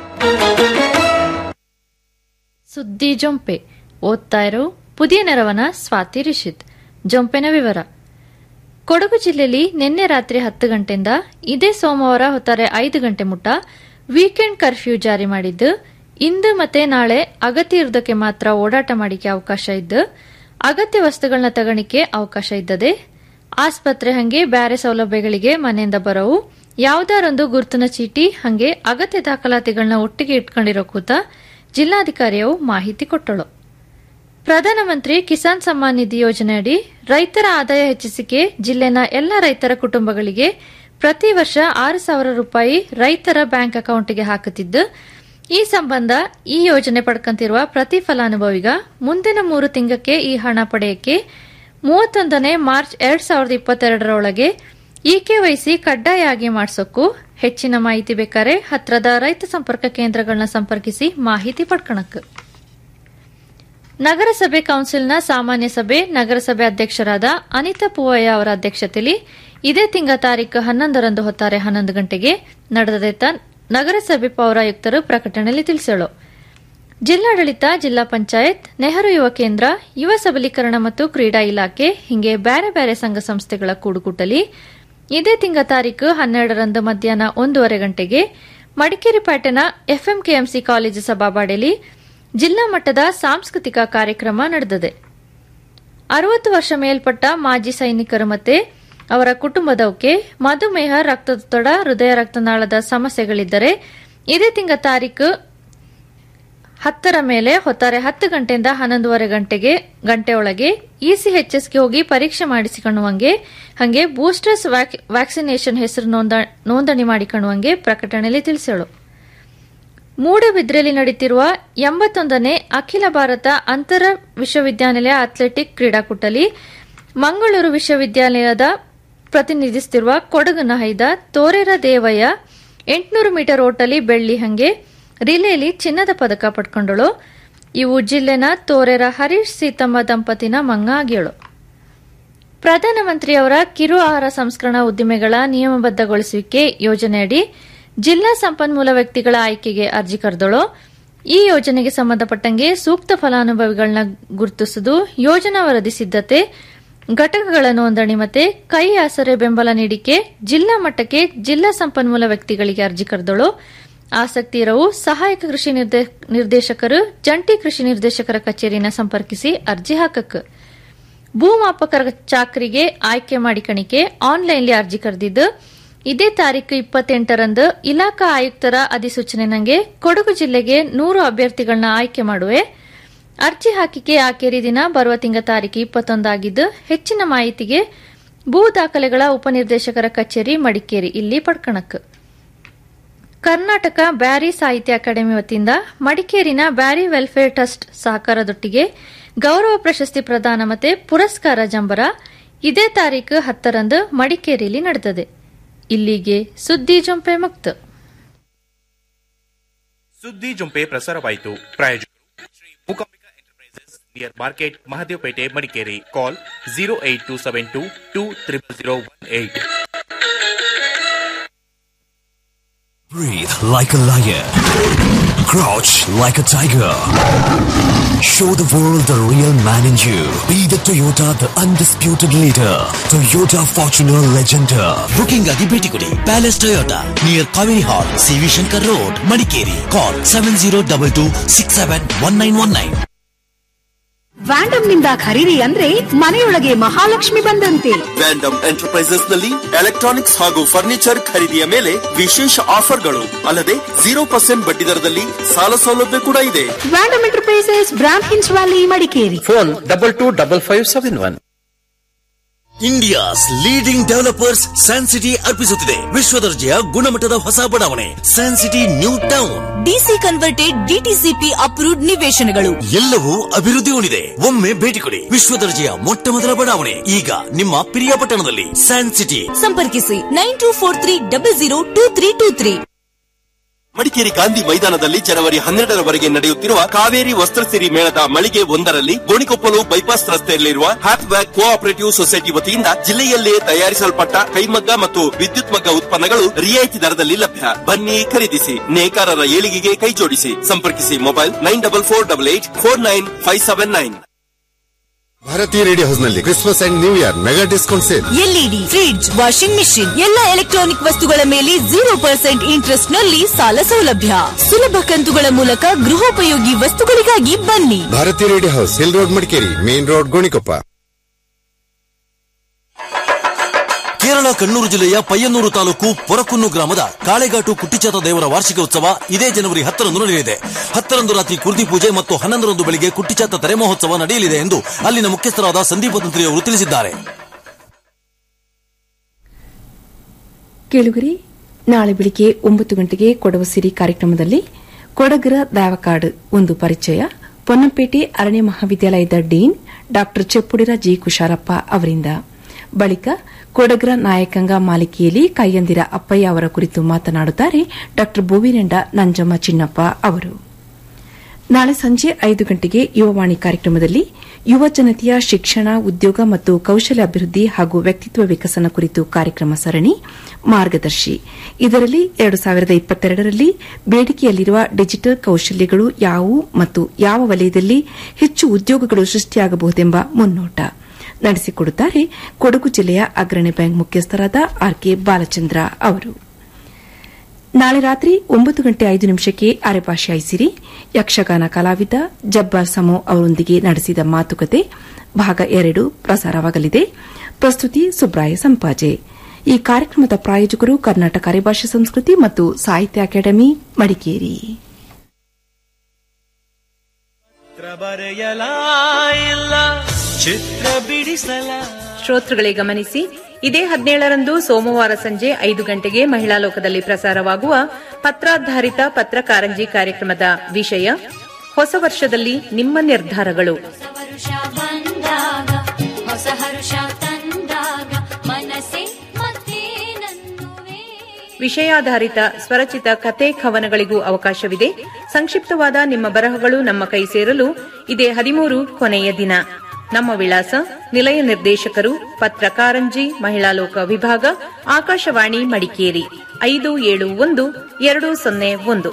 ಸುದ್ದಿ ಜೊಂಪೆ ಓದ್ತಾ ಇರೋ ಪುದಿಯ ನೆರವನ ಸ್ವಾತಿ ರಿಷಿತ್ ಜೊಂಪೆನ ವಿವರ ಕೊಡಗು ಜಿಲ್ಲೆಯಲ್ಲಿ ನಿನ್ನೆ ರಾತ್ರಿ ಹತ್ತು ಗಂಟೆಯಿಂದ ಇದೇ ಸೋಮವಾರ ಹೊತ್ತಾರೆ ಐದು ಗಂಟೆ ಮುಟ್ಟ ವೀಕೆಂಡ್ ಕರ್ಫ್ಯೂ ಜಾರಿ ಮಾಡಿದ್ದು ಇಂದು ಮತ್ತೆ ನಾಳೆ ಅಗತ್ಯ ಇರುವುದಕ್ಕೆ ಮಾತ್ರ ಓಡಾಟ ಮಾಡಿಕೆ ಅವಕಾಶ ಇದ್ದು ಅಗತ್ಯ ವಸ್ತುಗಳನ್ನ ತಗಣಿಕೆ ಅವಕಾಶ ಇದ್ದದೆ ಆಸ್ಪತ್ರೆ ಹಂಗೆ ಬ್ಯಾರೆ ಸೌಲಭ್ಯಗಳಿಗೆ ಮನೆಯಿಂದ ಬರೋವು ಯಾವುದಾರೊಂದು ಗುರುತಿನ ಚೀಟಿ ಹಂಗೆ ಅಗತ್ಯ ದಾಖಲಾತಿಗಳನ್ನ ಒಟ್ಟಿಗೆ ಇಟ್ಕೊಂಡಿರೋ ಕೂತ ಜಿಲ್ಲಾಧಿಕಾರಿಯು ಮಾಹಿತಿ ಕೊಟ್ಟಳು ಪ್ರಧಾನಮಂತ್ರಿ ಕಿಸಾನ್ ಸಮ್ಮಾನ್ ನಿಧಿ ಯೋಜನೆಯಡಿ ರೈತರ ಆದಾಯ ಹೆಚ್ಚಿಸಿಕೆ ಜಿಲ್ಲೆನ ಎಲ್ಲ ರೈತರ ಕುಟುಂಬಗಳಿಗೆ ಪ್ರತಿ ವರ್ಷ ಆರು ಸಾವಿರ ರೂಪಾಯಿ ರೈತರ ಬ್ಯಾಂಕ್ ಅಕೌಂಟ್ಗೆ ಹಾಕುತ್ತಿದ್ದು ಈ ಸಂಬಂಧ ಈ ಯೋಜನೆ ಪಡ್ಕಂತಿರುವ ಪ್ರತಿ ಫಲಾನುಭವಿಗ ಮುಂದಿನ ಮೂರು ತಿಂಗಳಿಗೆ ಈ ಹಣ ಪಡೆಯಕ್ಕೆ ಮೂವತ್ತೊಂದನೇ ಮಾರ್ಚ್ ಎರಡ್ ಸಾವಿರದ ಇಪ್ಪತ್ತೆರಡರೊಳಗೆ ಇಕೆವೈಸಿ ಕಡ್ಡಾಯ ಆಗಿ ಮಾಡಿಸೋಕು ಹೆಚ್ಚಿನ ಮಾಹಿತಿ ಬೇಕಾರೆ ಹತ್ರದ ರೈತ ಸಂಪರ್ಕ ಕೇಂದ್ರಗಳನ್ನ ಸಂಪರ್ಕಿಸಿ ಮಾಹಿತಿ ಪಡ್ಕಣಕ್ ನಗರಸಭೆ ಕೌನ್ಸಿಲ್ನ ಸಾಮಾನ್ಯ ಸಭೆ ನಗರಸಭೆ ಅಧ್ಯಕ್ಷರಾದ ಅನಿತಾ ಪೂವಯ್ಯ ಅವರ ಅಧ್ಯಕ್ಷತೆಯಲ್ಲಿ ಇದೇ ತಿಂಗಳ ತಾರೀಕು ಹನ್ನೊಂದರಂದು ಹೊತ್ತಾರೆ ಹನ್ನೊಂದು ಗಂಟೆಗೆ ನಡೆದದೆತ್ತ ನಗರಸಭೆ ಪೌರಾಯುಕ್ತರು ಪ್ರಕಟಣೆಯಲ್ಲಿ ತಿಳಿಸಳು ಜಿಲ್ಲಾಡಳಿತ ಜಿಲ್ಲಾ ಪಂಚಾಯತ್ ನೆಹರು ಯುವ ಕೇಂದ್ರ ಯುವ ಸಬಲೀಕರಣ ಮತ್ತು ಕ್ರೀಡಾ ಇಲಾಖೆ ಹಿಂಗೆ ಬೇರೆ ಬೇರೆ ಸಂಘ ಸಂಸ್ಥೆಗಳ ಕೂಡುಕೂಟಲಿ ಇದೇ ತಿಂಗಳ ತಾರೀಕು ಹನ್ನೆರಡರಂದು ಮಧ್ಯಾಹ್ನ ಒಂದೂವರೆ ಗಂಟೆಗೆ ಮಡಿಕೇರಿ ಪೇಟೆನ ಎಫ್ಎಂಕೆಎಂಸಿ ಕಾಲೇಜು ಸಭಾಬಾಡೆಯಲ್ಲಿ ಜಿಲ್ಲಾ ಮಟ್ಟದ ಸಾಂಸ್ಕೃತಿಕ ಕಾರ್ಯಕ್ರಮ ನಡೆದಿದೆ ಅರವತ್ತು ವರ್ಷ ಮೇಲ್ಪಟ್ಟ ಮಾಜಿ ಸೈನಿಕರು ಮತ್ತೆ ಅವರ ಕುಟುಂಬದವಕ್ಕೆ ಮಧುಮೇಹ ರಕ್ತದೊತ್ತಡ ಹೃದಯ ರಕ್ತನಾಳದ ಸಮಸ್ಯೆಗಳಿದ್ದರೆ ಇದೇ ತಿಂಗಳ ತಾರೀಕು ಹತ್ತರ ಮೇಲೆ ಹೊತ್ತಾರೆ ಹತ್ತು ಗಂಟೆಯಿಂದ ಹನ್ನೊಂದುವರೆ ಗಂಟೆಗೆ ಗಂಟೆಯೊಳಗೆ ಇಸಿಎಚ್ಎಸ್ಗೆ ಹೋಗಿ ಪರೀಕ್ಷೆ ಮಾಡಿಸಿಕೊಳ್ಳುವಂಗೆ ಹಾಗೆ ಬೂಸ್ಟರ್ಸ್ ವ್ಯಾಕ್ಸಿನೇಷನ್ ಹೆಸರು ನೋಂದಣಿ ಮಾಡಿಕೊಳ್ಳುವಂಗೆ ಪ್ರಕಟಣೆಯಲ್ಲಿ ತಿಳಿಸಳು ಮೂಡಬಿದ್ರೆಯಲ್ಲಿ ನಡೆಯುತ್ತಿರುವ ಎಂಬತ್ತೊಂದನೇ ಅಖಿಲ ಭಾರತ ಅಂತರ ವಿಶ್ವವಿದ್ಯಾನಿಲಯ ಅಥ್ಲೆಟಿಕ್ ಕ್ರೀಡಾಕೂಟದಲ್ಲಿ ಮಂಗಳೂರು ವಿಶ್ವವಿದ್ಯಾಲಯದ ಪ್ರತಿನಿಧಿಸುತ್ತಿರುವ ಕೊಡಗಿನ ಹೈದ ತೋರೇರ ದೇವಯ್ಯ ಎಂಟುನೂರು ಮೀಟರ್ ಓಟಲ್ಲಿ ಬೆಳ್ಳಿ ಹಂಗೆ ರಿಲೇಲಿ ಚಿನ್ನದ ಪದಕ ಪಡ್ಕೊಂಡಳು ಇವು ಜಿಲ್ಲೆನ ತೋರೇರ ಹರೀಶ್ ಸೀತಮ್ಮ ದಂಪತಿನ ಮಂಗ ಆಗ್ಯಳು ಪ್ರಧಾನಮಂತ್ರಿಯವರ ಕಿರು ಆಹಾರ ಸಂಸ್ಕರಣಾ ಉದ್ದಿಮೆಗಳ ನಿಯಮಬದ್ಧಗೊಳಿಸುವಿಕೆ ಯೋಜನೆಯಡಿ ಜಿಲ್ಲಾ ಸಂಪನ್ಮೂಲ ವ್ಯಕ್ತಿಗಳ ಆಯ್ಕೆಗೆ ಅರ್ಜಿ ಕರೆದಳು ಈ ಯೋಜನೆಗೆ ಸಂಬಂಧಪಟ್ಟಂಗೆ ಸೂಕ್ತ ಫಲಾನುಭವಿಗಳನ್ನ ಗುರುತಿಸುವುದು ಯೋಜನಾ ವರದಿ ಸಿದ್ದತೆ ಘಟಕಗಳ ನೋಂದಣಿ ಮತ್ತೆ ಕೈ ಆಸರೆ ಬೆಂಬಲ ನೀಡಿಕೆ ಜಿಲ್ಲಾ ಮಟ್ಟಕ್ಕೆ ಜಿಲ್ಲಾ ಸಂಪನ್ಮೂಲ ವ್ಯಕ್ತಿಗಳಿಗೆ ಅರ್ಜಿ ಕರೆದಳು ಆಸಕ್ತಿ ಇರವು ಸಹಾಯಕ ಕೃಷಿ ನಿರ್ದೇಶಕರು ಜಂಟಿ ಕೃಷಿ ನಿರ್ದೇಶಕರ ಕಚೇರಿನ ಸಂಪರ್ಕಿಸಿ ಅರ್ಜಿ ಹಾಕಕ್ ಭೂಮಾಪಕರ ಚಾಕರಿಗೆ ಆಯ್ಕೆ ಮಾಡಿಕಣಿಕೆ ಆನ್ಲೈನ್ಲಿ ಅರ್ಜಿ ಕರೆದಿದ್ದು ಇದೇ ತಾರೀಕು ಇಪ್ಪತ್ತೆಂಟರಂದು ಇಲಾಖಾ ಆಯುಕ್ತರ ಅಧಿಸೂಚನೆ ನಂಗೆ ಕೊಡಗು ಜಿಲ್ಲೆಗೆ ನೂರು ಅಭ್ಯರ್ಥಿಗಳನ್ನ ಆಯ್ಕೆ ಮಾಡುವೆ ಅರ್ಜಿ ಹಾಕಿಕೆ ಆಖೇರಿ ದಿನ ಬರುವ ತಿಂಗಳ ತಾರೀಕು ಇಪ್ಪತ್ತೊಂದಾಗಿದ್ದು ಹೆಚ್ಚಿನ ಮಾಹಿತಿಗೆ ಭೂ ದಾಖಲೆಗಳ ಉಪನಿರ್ದೇಶಕರ ಕಚೇರಿ ಮಡಿಕೇರಿ ಇಲ್ಲಿ ಪಡ್ಕಣಕ್ ಕರ್ನಾಟಕ ಬ್ಯಾರಿ ಸಾಹಿತ್ಯ ಅಕಾಡೆಮಿ ವತಿಯಿಂದ ಮಡಿಕೇರಿನ ಬ್ಯಾರಿ ವೆಲ್ಫೇರ್ ಟ್ರಸ್ಟ್ ಸಹಕಾರದೊಟ್ಟಿಗೆ ಗೌರವ ಪ್ರಶಸ್ತಿ ಪ್ರದಾನ ಮತ್ತೆ ಪುರಸ್ಕಾರ ಜಂಬರ ಇದೇ ತಾರೀಕು ಹತ್ತರಂದು ಮಡಿಕೇರಿಯಲ್ಲಿ ನಡೆದಿದೆ ಇಲ್ಲಿಗೆ ಸುದ್ದಿ ಜೊಂಪೆ ಮುಕ್ತ ಸುದ್ದಿ ಜೊಂಪೆ ಪ್ರಸಾರವಾಯಿತು ಪ್ರಾಯೋಜಕರು Shri Mookambika enterprises near market Mahadevapete Madikeri call zero eight two seven two two triple zero one eight Breathe like a lion. Crouch like a tiger. Show the world the real man in you. Be the Toyota, the undisputed leader. Toyota Fortuner Legender. Booking ಆಗಿ ಭೇಟಿ ಕೊಡಿ palace Toyota near Kaveri hall CV Shankar road Madikeri call seven zero double two six seven one nine one nine Vandam ನಿಂದ ಖರೀದಿ ಅಂದ್ರೆ ಮನೆಯೊಳಗೆ ಮಹಾಲಕ್ಷ್ಮಿ ಬಂದಂತೆ Vandam enterprises ನಲ್ಲಿ electronics ಹಾಗೂ ಫರ್ನಿಚರ್ ಖರೀದಿಯ ಮೇಲೆ ವಿಶೇಷ ಆಫರ್ಗಳು ಅಲ್ಲದೆ ಜೀರೋ ಪರ್ಸೆಂಟ್ ಬಡ್ಡಿ ದರದಲ್ಲಿ ಸಾಲ ಸೌಲಭ್ಯ ಕೂಡ ಇದೆ ವ್ಯಾಂಡಮ್ ಎಂಟರ್ಪ್ರೈಸಸ್ ಬ್ರಾಂಡ್ ಹಿನ್ಸ್ valley Madikeri phone double two double five seven one India's leading developers san city ಅರ್ಪಿಸುತ್ತಿದೆ ವಿಶ್ವ ದರ್ಜೆಯ ಗುಣಮಟ್ಟದ ಹೊಸ ಬಡಾವಣೆ san city new town DC converted DTCP approved ನಿವೇಶನಗಳು ಎಲ್ಲವೂ ಅಭಿವೃದ್ಧಿ ಹೊಂದಿದೆ ಒಮ್ಮೆ ಭೇಟಿ ಕೊಡಿ ವಿಶ್ವ ದರ್ಜೆಯ ಮೊಟ್ಟ ಮೊದಲ ಬಡಾವಣೆ ಈಗ ನಿಮ್ಮ ಪಿರಿಯಾಪಟ್ಟಣದಲ್ಲಿ ಸ್ಯಾನ್ ಸಿಟಿ ಸಂಪರ್ಕಿಸಿ nine two four three double zero two three two three Madikeri Gandhi ಮೈದಾನದಲ್ಲಿ ಜನವರಿ ಹನ್ನೆರಡರವರೆಗೆ ನಡೆಯುತ್ತಿರುವ ಕಾವೇರಿ ವಸ್ತ್ರಸಿರಿ ಮೇಳದ ಮಳಿಗೆ ಒಂದರಲ್ಲಿ ಗೋಣಿಕೊಪ್ಪಲು ಬೈಪಾಸ್ ರಸ್ತೆಯಲ್ಲಿರುವ ಹ್ಯಾಪ್ ವ್ಯಾಕ್ ಕೋಆಪರೇಟಿವ್ ಸೊಸೈಟಿ ವತಿಯಿಂದ ಜಿಲ್ಲೆಯಲ್ಲೇ ತಯಾರಿಸಲ್ಪಟ್ಟ ಕೈಮಗ್ಗ ಮತ್ತು ವಿದ್ಯುತ್ ಮಗ್ಗ ಉತ್ಪನ್ನಗಳು ರಿಯಾಯಿತಿ ದರದಲ್ಲಿ ಲಭ್ಯ ಬನ್ನಿ ಖರೀದಿಸಿ ನೇಕಾರರ ಏಳಿಗೆಗೆ ಕೈಜೋಡಿಸಿ ಸಂಪರ್ಕಿಸಿ mobile nine double four double eight four nine five seven nine Bharatiya radio house ನಲ್ಲಿ Christmas and new year mega discount sale LED fridge washing machine ಎಲ್ಲ ಎಲೆಕ್ಟ್ರಾನಿಕ್ ವಸ್ತುಗಳ ಮೇಲೆ ಜೀರೋ ಪರ್ಸೆಂಟ್ ಇಂಟ್ರೆಸ್ಟ್ ನಲ್ಲಿ ಸಾಲ ಸೌಲಭ್ಯ ಸುಲಭ ಕಂತುಗಳ ಮೂಲಕ ಗೃಹೋಪಯೋಗಿ ವಸ್ತುಗಳಿಗಾಗಿ ಬನ್ನಿ Bharatiya radio house hill road Madikeri main road Gonikoppa Kerala Kannur ಜಿಲ್ಲೆಯ ಪಯ್ಯನ್ನೂರು ತಾಲೂಕು ಪೊರಕುನ್ನು ಗ್ರಾಮದ ಕಾಳೆಗಾಟು ಕುಟ್ಟಿಚಾತ ದೇವರ ವಾರ್ಷಿಕ ಉತ್ಸವ ಇದೇ ಜನವರಿ ಹತ್ತರಂದು ನಡೆಯಲಿದೆ ಹತ್ತರಂದು ರಾತ್ರಿ ಕುರ್ದಿ ಪೂಜೆ ಮತ್ತು ಹನ್ನೊಂದರಂದು ಬೆಳಿಗ್ಗೆ ಕುಟ್ಟಿಚಾತ ತೆರೆ ಮಹೋತ್ಸವ ನಡೆಯಲಿದೆ ಎಂದು ಅಲ್ಲಿನ ಮುಖ್ಯಸ್ಥರಾದ ಸಂದೀಪ ತಂತ್ರಿ ಅವರು ತಿಳಿಸಿದ್ದಾರೆ ಕೇಳುಗರಿ ನಾಳೆ ಬೆಳಿಗ್ಗೆ ಒಂಬತ್ತು ಗಂಟೆಗೆ ಕೊಡವ ಸಿರಿ ಕಾರ್ಯಕ್ರಮದಲ್ಲಿ ಕೊಡಗರ ದಾವಕಾಡು ಒಂದು ಪರಿಚಯ ಪೊನ್ನಂಪೇಟೆ ಅರಣ್ಯ ಮಹಾವಿದ್ಯಾಲಯದ ಡೀನ್ ಡಾ ಚೆಪ್ಪುಡಿರ ಜಿ ಕುಶಾರಪ್ಪ ಅವರಿಂದ ಬಳಿಕ ಕೊಡಗರ ನಾಯಕಂಗ ಮಾಲಿಕೆಯಲ್ಲಿ ಕೈಯಂದಿರ ಅಪ್ಪಯ್ಯ ಅವರ ಕುರಿತು ಮಾತನಾಡುತ್ತಾರೆ ಡಾ ಬೋವಿನೆಂಡ ನಂಜಮ್ಮ ಚಿನ್ನಪ್ಪ ಅವರು ನಾಳೆ ಸಂಜೆ ಐದು ಗಂಟೆಗೆ ಯುವವಾಣಿ ಕಾರ್ಯಕ್ರಮದಲ್ಲಿ ಯುವ ಜನತೆಯ ಶಿಕ್ಷಣ ಉದ್ಯೋಗ ಮತ್ತು ಕೌಶಲ್ಯ ಅಭಿವೃದ್ಧಿ ಹಾಗೂ ವ್ಯಕ್ತಿತ್ವ ವಿಕಸನ ಕುರಿತು ಕಾರ್ಯಕ್ರಮ ಸರಣಿ ಮಾರ್ಗದರ್ಶಿ ಇದರಲ್ಲಿ ಎರಡು ಸಾವಿರದ ಇಪ್ಪತ್ತೆರಡರಲ್ಲಿ ಬೇಡಿಕೆಯಲ್ಲಿರುವ ಡಿಜಿಟಲ್ ಕೌಶಲ್ಯಗಳು ಯಾವುವು ಮತ್ತು ಯಾವ ವಲಯದಲ್ಲಿ ಹೆಚ್ಚು ಉದ್ಯೋಗಗಳು ಸೃಷ್ಟಿಯಾಗಬಹುದೆಂಬ ಮುನ್ನೋಟ ನಡೆಸಿಕೊಡುತ್ತಾರೆ ಕೊಡಗು ಜಿಲ್ಲೆಯ ಅಗ್ರಣಿ ಬ್ಯಾಂಕ್ ಮುಖ್ಯಸ್ಥರಾದ ಆರ್ ಕೆ ಬಾಲಚಂದ್ರ ಅವರು ನಾಳೆ ರಾತ್ರಿ ಒಂಬತ್ತು ಗಂಟೆ ಐದು ನಿಮಿಷಕ್ಕೆ ಅರೆಭಾಷೆ ಐಸಿರಿ ಯಕ್ಷಗಾನ ಕಲಾವಿದ ಜಬ್ಬಾರ್ ಸಮೋ ಅವರೊಂದಿಗೆ ನಡೆಸಿದ ಮಾತುಕತೆ ಭಾಗ ಎರಡು ಪ್ರಸಾರವಾಗಲಿದೆ ಪ್ರಸ್ತುತಿ ಸುಬ್ರಾಯ ಸಂಪಾಜೆ ಈ ಕಾರ್ಯಕ್ರಮದ ಪ್ರಾಯೋಜಕರು ಕರ್ನಾಟಕ ಅರೆಭಾಷೆ ಸಂಸ್ಕೃತಿ ಮತ್ತು ಸಾಹಿತ್ಯ ಅಕಾಡೆಮಿ ಮಡಿಕೇರಿ ಚಿತ್ರ ಬರೆಯಲ ಇಲ್ಲ ಚಿತ್ರ ಬಿಡಿಸಲ ಶ್ರೋತೃಗಳೇ ಗಮನಿಸಿ ಇದೇ ಹದಿನೇಳರಂದು ಸೋಮವಾರ ಸಂಜೆ ಐದು ಗಂಟೆಗೆ ಮಹಿಳಾ ಲೋಕದಲ್ಲಿ ಪ್ರಸಾರವಾಗುವ ಪತ್ರಾಧಾರಿತ ಪತ್ರಕಾರಂಜಿ ಕಾರ್ಯಕ್ರಮದ ವಿಷಯ ಹೊಸ ವರ್ಷದಲ್ಲಿ ನಿಮ್ಮ ನಿರ್ಧಾರಗಳು ಹರುಷ ಬಂದಾಗ ಹೊಸ ಹರುಷ ತಂದಾಗ ಮನಸ್ಸೆ ಮತ್ತೇನನ್ನುವೆ ವಿಷಯಾಧಾರಿತ ಸ್ವರಚಿತ ಕತೆ ಕವನಗಳಿಗೂ ಅವಕಾಶವಿದೆ ಸಂಕ್ಷಿಪ್ತವಾದ ನಿಮ್ಮ ಬರಹಗಳು ನಮ್ಮ ಕೈ ಸೇರಲು ಇದೇ ಹದಿಮೂರು ಕೊನೆಯ ದಿನ ನಮ್ಮ ವಿಳಾಸ ನಿಲಯ ನಿರ್ದೇಶಕರು ಪತ್ರಕಾರಂಜಿ ಮಹಿಳಾ ಲೋಕ ವಿಭಾಗ ಆಕಾಶವಾಣಿ ಮಡಿಕೇರಿ ಐದು ಏಳು ಒಂದು ಎರಡು ಸೊನ್ನೆ ಒಂದು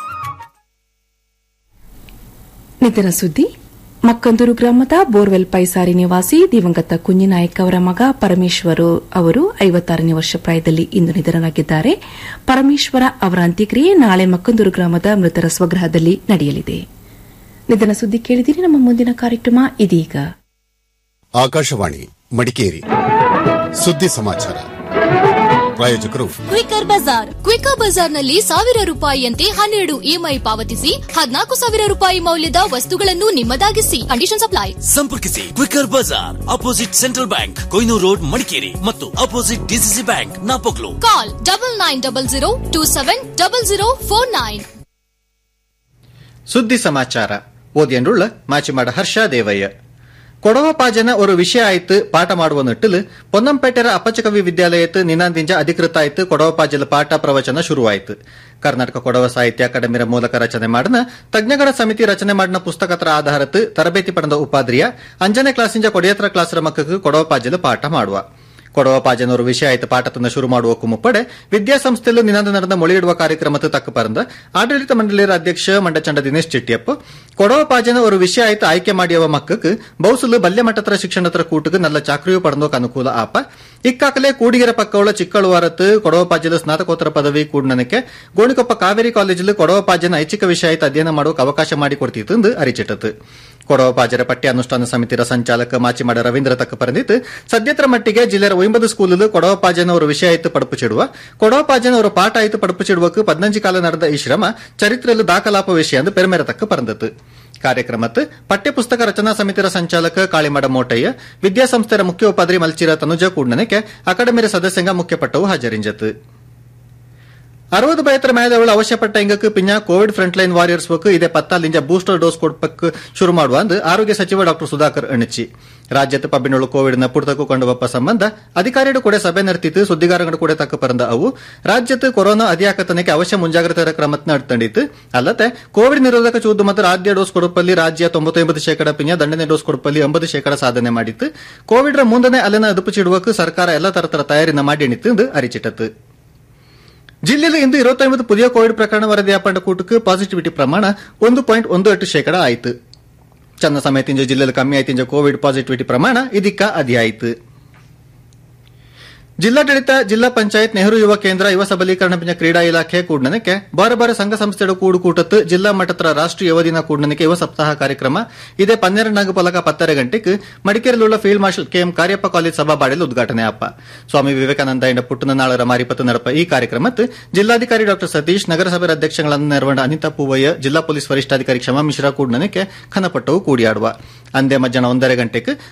ನಿಧನ ಸುದ್ದಿ ಮಕ್ಕಂದೂರು ಗ್ರಾಮದ ಬೋರ್ವೆಲ್ ಪೈಸಾರಿ ನಿವಾಸಿ ದಿವಂಗತ ಕುഞ്ഞിನಾಯಕ್ ಅವರ ಮಗ ಪರಮೇಶ್ವರು ಅವರು ಐವತ್ತಾರನೇ ವರ್ಷ ಪ್ರಾಯದಲ್ಲಿ ಇಂದು ನಿಧನರಾಗಿದ್ದಾರೆ ಪರಮೇಶ್ವರ ಅವರ ಅಂತ್ಯಕ್ರಿಯೆ ನಾಳೆ ಮಕ್ಕಂದೂರು ಗ್ರಾಮದ ಮೃತರ ಸ್ವಗೃಹದಲ್ಲಿ ನಡೆಯಲಿದೆ ನಿಧನ ಸುದ್ದಿ ಕೇಳಿದಿರಿ ನಮ್ಮ ಮುಂದಿನ ಕಾರ್ಯಕ್ರಮ ಇದೀಗ ಆಕಾಶವಾಣಿ ಮಡಿಕೇರಿ ಸುದ್ದಿ ಸಮಾಚಾರ ಪ್ರಾಯೋಜಕರು ಕ್ವಿಕರ್ ಬಜಾರ್ ಕ್ವಿಕರ್ ಬಜಾರ್ನಲ್ಲಿ ಸಾವಿರ ರೂಪಾಯಿಯಂತೆ ಹನ್ನೆರಡು ಇಎಂಐ ಪಾವತಿಸಿ ಹದಿನಾಲ್ಕು ಸಾವಿರ ರೂಪಾಯಿ ಮೌಲ್ಯದ ವಸ್ತುಗಳನ್ನು ನಿಮ್ಮದಾಗಿಸಿ ಕಂಡೀಷನ್ ಅಪ್ಲೈ ಸಂಪರ್ಕಿಸಿ quicker bazaar opposite central bank Koynur road Madikeri ಮತ್ತು opposite DCC bank Napoklu call double nine double zero two seven double zero four nine ಸುದ್ದಿ ಸಮಾಚಾರ ಓದಿಯನ್ರುಳ್ಳ ಮಾಚಿಮಾಡ ಹರ್ಷ ದೇವಯ್ಯ ಕೊಡವ ಪಾಜನ ஒரு ವಿಷಯ ಆಯ್ತು ಪಾಠ ಮಾಡುವ ನಟ್ಟಿಲು ಪೊನ್ನಂಪೇಟೆರ ಅಪ್ಪಚಕವಿ ವಿದ್ಯಾಲಯತ್ ನಿನಾಂದಿಂಜ ಅಧಿಕೃತ ಆಯ್ತು ಕೊಡವ ಪಾಜಲ ಪಾಠ ಪ್ರವಚನ ಶುರುವಾಯಿತು ಕರ್ನಾಟಕ ಕೊಡವ ಸಾಹಿತ್ಯ ಅಕಾಡೆಮಿರ ಮೂಲಕ ರಚನೆ ಮಾಡಿನ ತಜ್ಞಗಳ ಸಮಿತಿ ರಚನೆ ಮಾಡಿನ ಪುಸ್ತಕತರ ಆಧಾರತ್ ತರಬೇತಿ ಪಡೆದ ಉಪಾಧ್ರಿಯ ಅಂಜನೆ ಕ್ಲಾಸಿಂಜ ಕೊಡಿಯತ್ರ ಕ್ಲಾಸ್ರ ಮಕ್ಕಳು ಕೊಡವ ಪಾಜಲು ಪಾಠ ಮಾಡುವ ಕೊಡವ ಪಾಜನವರು ವಿಷಯ ಆಯ್ತು ಪಾಠತನ ಶುರು ಮಾಡುವಕ್ಕೂ ಮುಪ್ಪಡೆ ವಿದ್ಯಾಸಂಸ್ಥೆಯಲ್ಲೂ ನಿನಾದ ನಡೆದ ಮೊಳಿಯಿಡುವ ಕಾರ್ಯಕ್ರಮದ ತಕ್ಕ ಪರಂದ ಆಡಳಿತ ಮಂಡಳಿಯ ಅಧ್ಯಕ್ಷ ಮಂಡಚಂಡ ದಿನೇಶ್ ಚೆಟ್ಟಿಯಪ್ಪ ಕೊಡವ ಪಾಜನ ஒரு ವಿಷಯ ಆಯ್ತು ಆಯ್ಕೆ ಮಾಡಿಯವ ಮಕ್ಕಕ್ಕೆ ಬೌಸುಲು ಬಲ್ಯ ಮಟ್ಟತ್ರ ಶಿಕ್ಷಣತ್ರ ಕೂಟಕ್ಕೆ ನಲ್ಲ ಚಾಕ್ರಿಯು ಪಡೆದೋಕ್ ಅನುಕೂಲ ಆಪ ಇಕ್ಕಾಕಲೆ ಕೂಡಿಗೆರ ಪಕ್ಕವಳ ಚಿಕ್ಕಳುವಾರತ್ ಕೊಡವ ಪಾಜಲು ಸ್ನಾತಕೋತ್ತರ ಪದವಿ ಕೂಡ್ನನಕ್ಕೆ ಗೋಣಿಕೊಪ್ಪ ಕಾವೇರಿ ಕಾಲೇಜಲ್ಲಿ ಕೊಡವ ಪಾಜನ ಐಚ್ಛಿಕ ವಿಷಯ ಆಯ್ತು ಅಧ್ಯಯನ ಮಾಡೋಕೆ ಅವಕಾಶ ಮಾಡಿಕೊಡ್ತಿತ್ತು ಎಂದು ಅರಿಚಿಟ್ಟತು ಕೊಡವ ಪಾಜರ ಪಠ್ಯ ಅನುಷ್ಠಾನ ಸಮಿತಿರ ಸಂಚಾಲಕ ಮಾಚಿಮಾಡ ರವೀಂದ್ರ ತಕ್ಕ ಪರಂದಿತ್ತು ಸದ್ಯತ್ರ ಮಟ್ಟಿಗೆ ಜಿಲ್ಲೆಯ ಒಂಬದು ಸ್ಕೂಲಲ್ಲಿ ಕೊಡವ ಪಾಜನ ಅವರು ವಿಷಯ ಆಯ್ತು ಪಡಪು ಚಿಡುವ ಕೊಡವ ಪಾಜನ ಅವರು ಪಾಠ ಆಯ್ತು ಪಡಪು ಚಿಡುವಕ್ಕೆ ಪದ್ನಂಜಿ ಕಾಲ ನಡೆದ ಈ ಶ್ರಮ ಚರಿತ್ರೆಯಲ್ಲಿ ದಾಖಲಾಪ ವಿಷಯ ಎಂದು ಪೆರುಮೆರ ತಕ್ಕ ಪರಂದತ್ತು ಕಾರ್ಯಕ್ರಮತ್ ಪಠ್ಯಪುಸ್ತಕ ರಚನಾ ಸಮಿತಿರ ಸಂಚಾಲಕ ಕಾಳಿಮಡ ಮೋಟಯ್ಯ ವಿದ್ಯಾಸಂಸ್ಥೆರ ಮುಖ್ಯ ಉಪಾಧ್ರಿ ಮಲ್ಚಿರ ತನುಜ ಕೂಡ್ನನಕ್ಕೆ ಅಕಾಡೆಮಿರ ಸದಸ್ಯಂಗ ಮುಖ್ಯಪಟ್ಟವು ಹಾಜರಿಂಜತು ಅರವತ್ತು ಬಯತರ ಮೇಳದವಳು ಅವಶ್ಯಪಟ್ಟ ಇಂಗಕ್ಕೆ ಪಿಂಜ ಕೋವಿಡ್ ಫ್ರಂಟ್ ಲೈನ್ ವಾರಿಯರ್ಸ್ ವಕ್ ಇದೇ ಪತ್ತಾಲಿಂಜ ಬೂಸ್ಟರ್ ಡೋಸ್ ಕೊಡ್ಪಕ್ ಶುರು ಮಾಡುವ ಅಂದು ಆರೋಗ್ಯ ಸಚಿವ ಡಾಕ್ಟರ್ ಸುಧಾಕರ್ ಅಣಚಿ ರಾಜ್ಯದ ಪಬ್ಬಿನೊಳು ಕೋವಿಡ್ ನ ಪುಡ್ತಕ್ಕೂ ಕೊಂಡು ಬಪ್ಪ ಸಂಬಂಧ ಅಧಿಕಾರಿಗಳು ಕೂಡ ಸಭೆ ನಡೆತಿತ್ತು ಸುದ್ದಿಗಾರಗಳು ಕೂಡ ತಕ್ಕ ಪರಂದ ಅವು ರಾಜ್ಯದ ಕೊರೋನಾ ಅಧಿಯಾಕತನಕ್ಕೆ ಅವಶ್ಯ ಮುಂಜಾಗ್ರತಾ ಕ್ರಮ ನಡೆತಂಡಿತ್ತು ಅಲ್ಲದೆ ಕೋವಿಡ್ ನಿರೋಧಕ ಚೂದು ಮತ್ತು ಆದ್ಯ ಡೋಸ್ ಕೊಡುಪಲ್ಲಿ ರಾಜ್ಯ ತೊಂಬತ್ತೊಂಬತ್ತು ಶೇಕಡ ಪಿಂಜ ದಂಡನೆ ಡೋಸ್ ಕೊಡುಪಲ್ಲಿ ಒಂಬತ್ತು ಶೇಕಡ ಸಾಧನೆ ಮಾಡಿತ್ತು ಕೋವಿಡ್ ರ ಮುಂದನೆ ಅಲ್ಲಿನ ಅದುಪು ಚಿಡುವಕ್ಕೆ ಸರ್ಕಾರ ಎಲ್ಲ ತರತರ ತಯಾರಿನ ಮಾಡಿ ಎಣಿತ್ತು ಎಂದು ಅರಿಚಿಟ್ಟತು ಜಿಲ್ಲೆಯಲ್ಲಿ ಇಂದು ಇರುವತ್ತೊಂಬತ್ತು ಪುದಿಯ ಕೋವಿಡ್ ಪ್ರಕರಣ ವರದಿಯಾಪಂಡ ಕೂಟಕ್ಕೆ ಪಾಸಿಟಿವಿಟಿ ಪ್ರಮಾಣ ಒಂದು ಪಾಯಿಂಟ್ ಒಂದು ಎಟ್ಟು ಶೇಕಡ ಆಯಿತು ಚಂದ ಸಮೇತಿಂಜ ಜಿಲ್ಲೆಯಲ್ಲಿ ಕಮ್ಮಿ ಆಯ್ತಿಂಜ ಕೋವಿಡ್ ಪಾಸಿಟಿವಿಟಿ ಪ್ರಮಾಣ ಇದಕ್ಕ ಅದಿ ಆಯಿತು ಜಿಲ್ಲಾಡಳಿತ ಜಿಲ್ಲಾ ಪಂಚಾಯತ್ ನೆಹರು ಯುವ ಕೇಂದ್ರ ಯುವ ಸಬಲೀಕರಣ ಪಿಂಜ ಕ್ರೀಡಾ ಇಲಾಖೆ ಕೂಡ್ನನಕ್ಕೆ ಬಾರೆ ಬಾರೆ ಸಂಘ ಸಂಸ್ಥೆയുടെ ಕೂಡು ಕೂಟത്ത് ಜಿಲ್ಲಾ ಮಟ್ಟದ ರಾಷ್ಟ್ರೀಯ ಯುವ ದಿನ ಕೂಡ್ನನಕ್ಕೆ ಯುವ ಸಪ್ತಾಹ ಕಾರ್ಯಕ್ರಮ ಇದೇ ಪನ್ನೆರಡನಾಗ ಪಲಕ ಪತ್ತರ ಗಂಟೆಗೆ ಮಡಿಕೇರಿലുള്ള field marshal KM Cariappa college ಸಭಾಬಾಡಿಲ್ ಉದ್ಘಾಟನೆ ಅಪ್ಪ ಸ್ವಾಮಿ ವಿವೇಕಾನಂದ ಎಂಡ ಪುಟ್ಟನ ನಾಳರ ಮಾರಿಪತ್ತು ನಡಪ ಈ ಕಾರ್ಯಕ್ರಮಕ್ಕೆ ಜಿಲ್ಲಾಧಿಕಾರಿ ಡಾ ಸತೀಶ್ ನಗರಸಭೆ ಅಧ್ಯಕ್ಷಗಳನ್ನು ನೆರವಂಡ ಅನಿತಾ ಪೂವಯ್ಯ ಜಿಲ್ಲಾ ಪೊಲೀಸ್ ವರಿಷ್ಠಾಧಿಕಾರಿ ಕ್ಷಮಾ ಮಿಶ್ರಾ ಕೂಡ್ನನಕ್ಕೆ ಖನಪಟ್ಟವು ಕೂಡಿಯಾಡುವ ಅಂದೇ ಮಧ್ಯಾಹ್ನ ಒಂದರ ಗಂಟೆಗೆ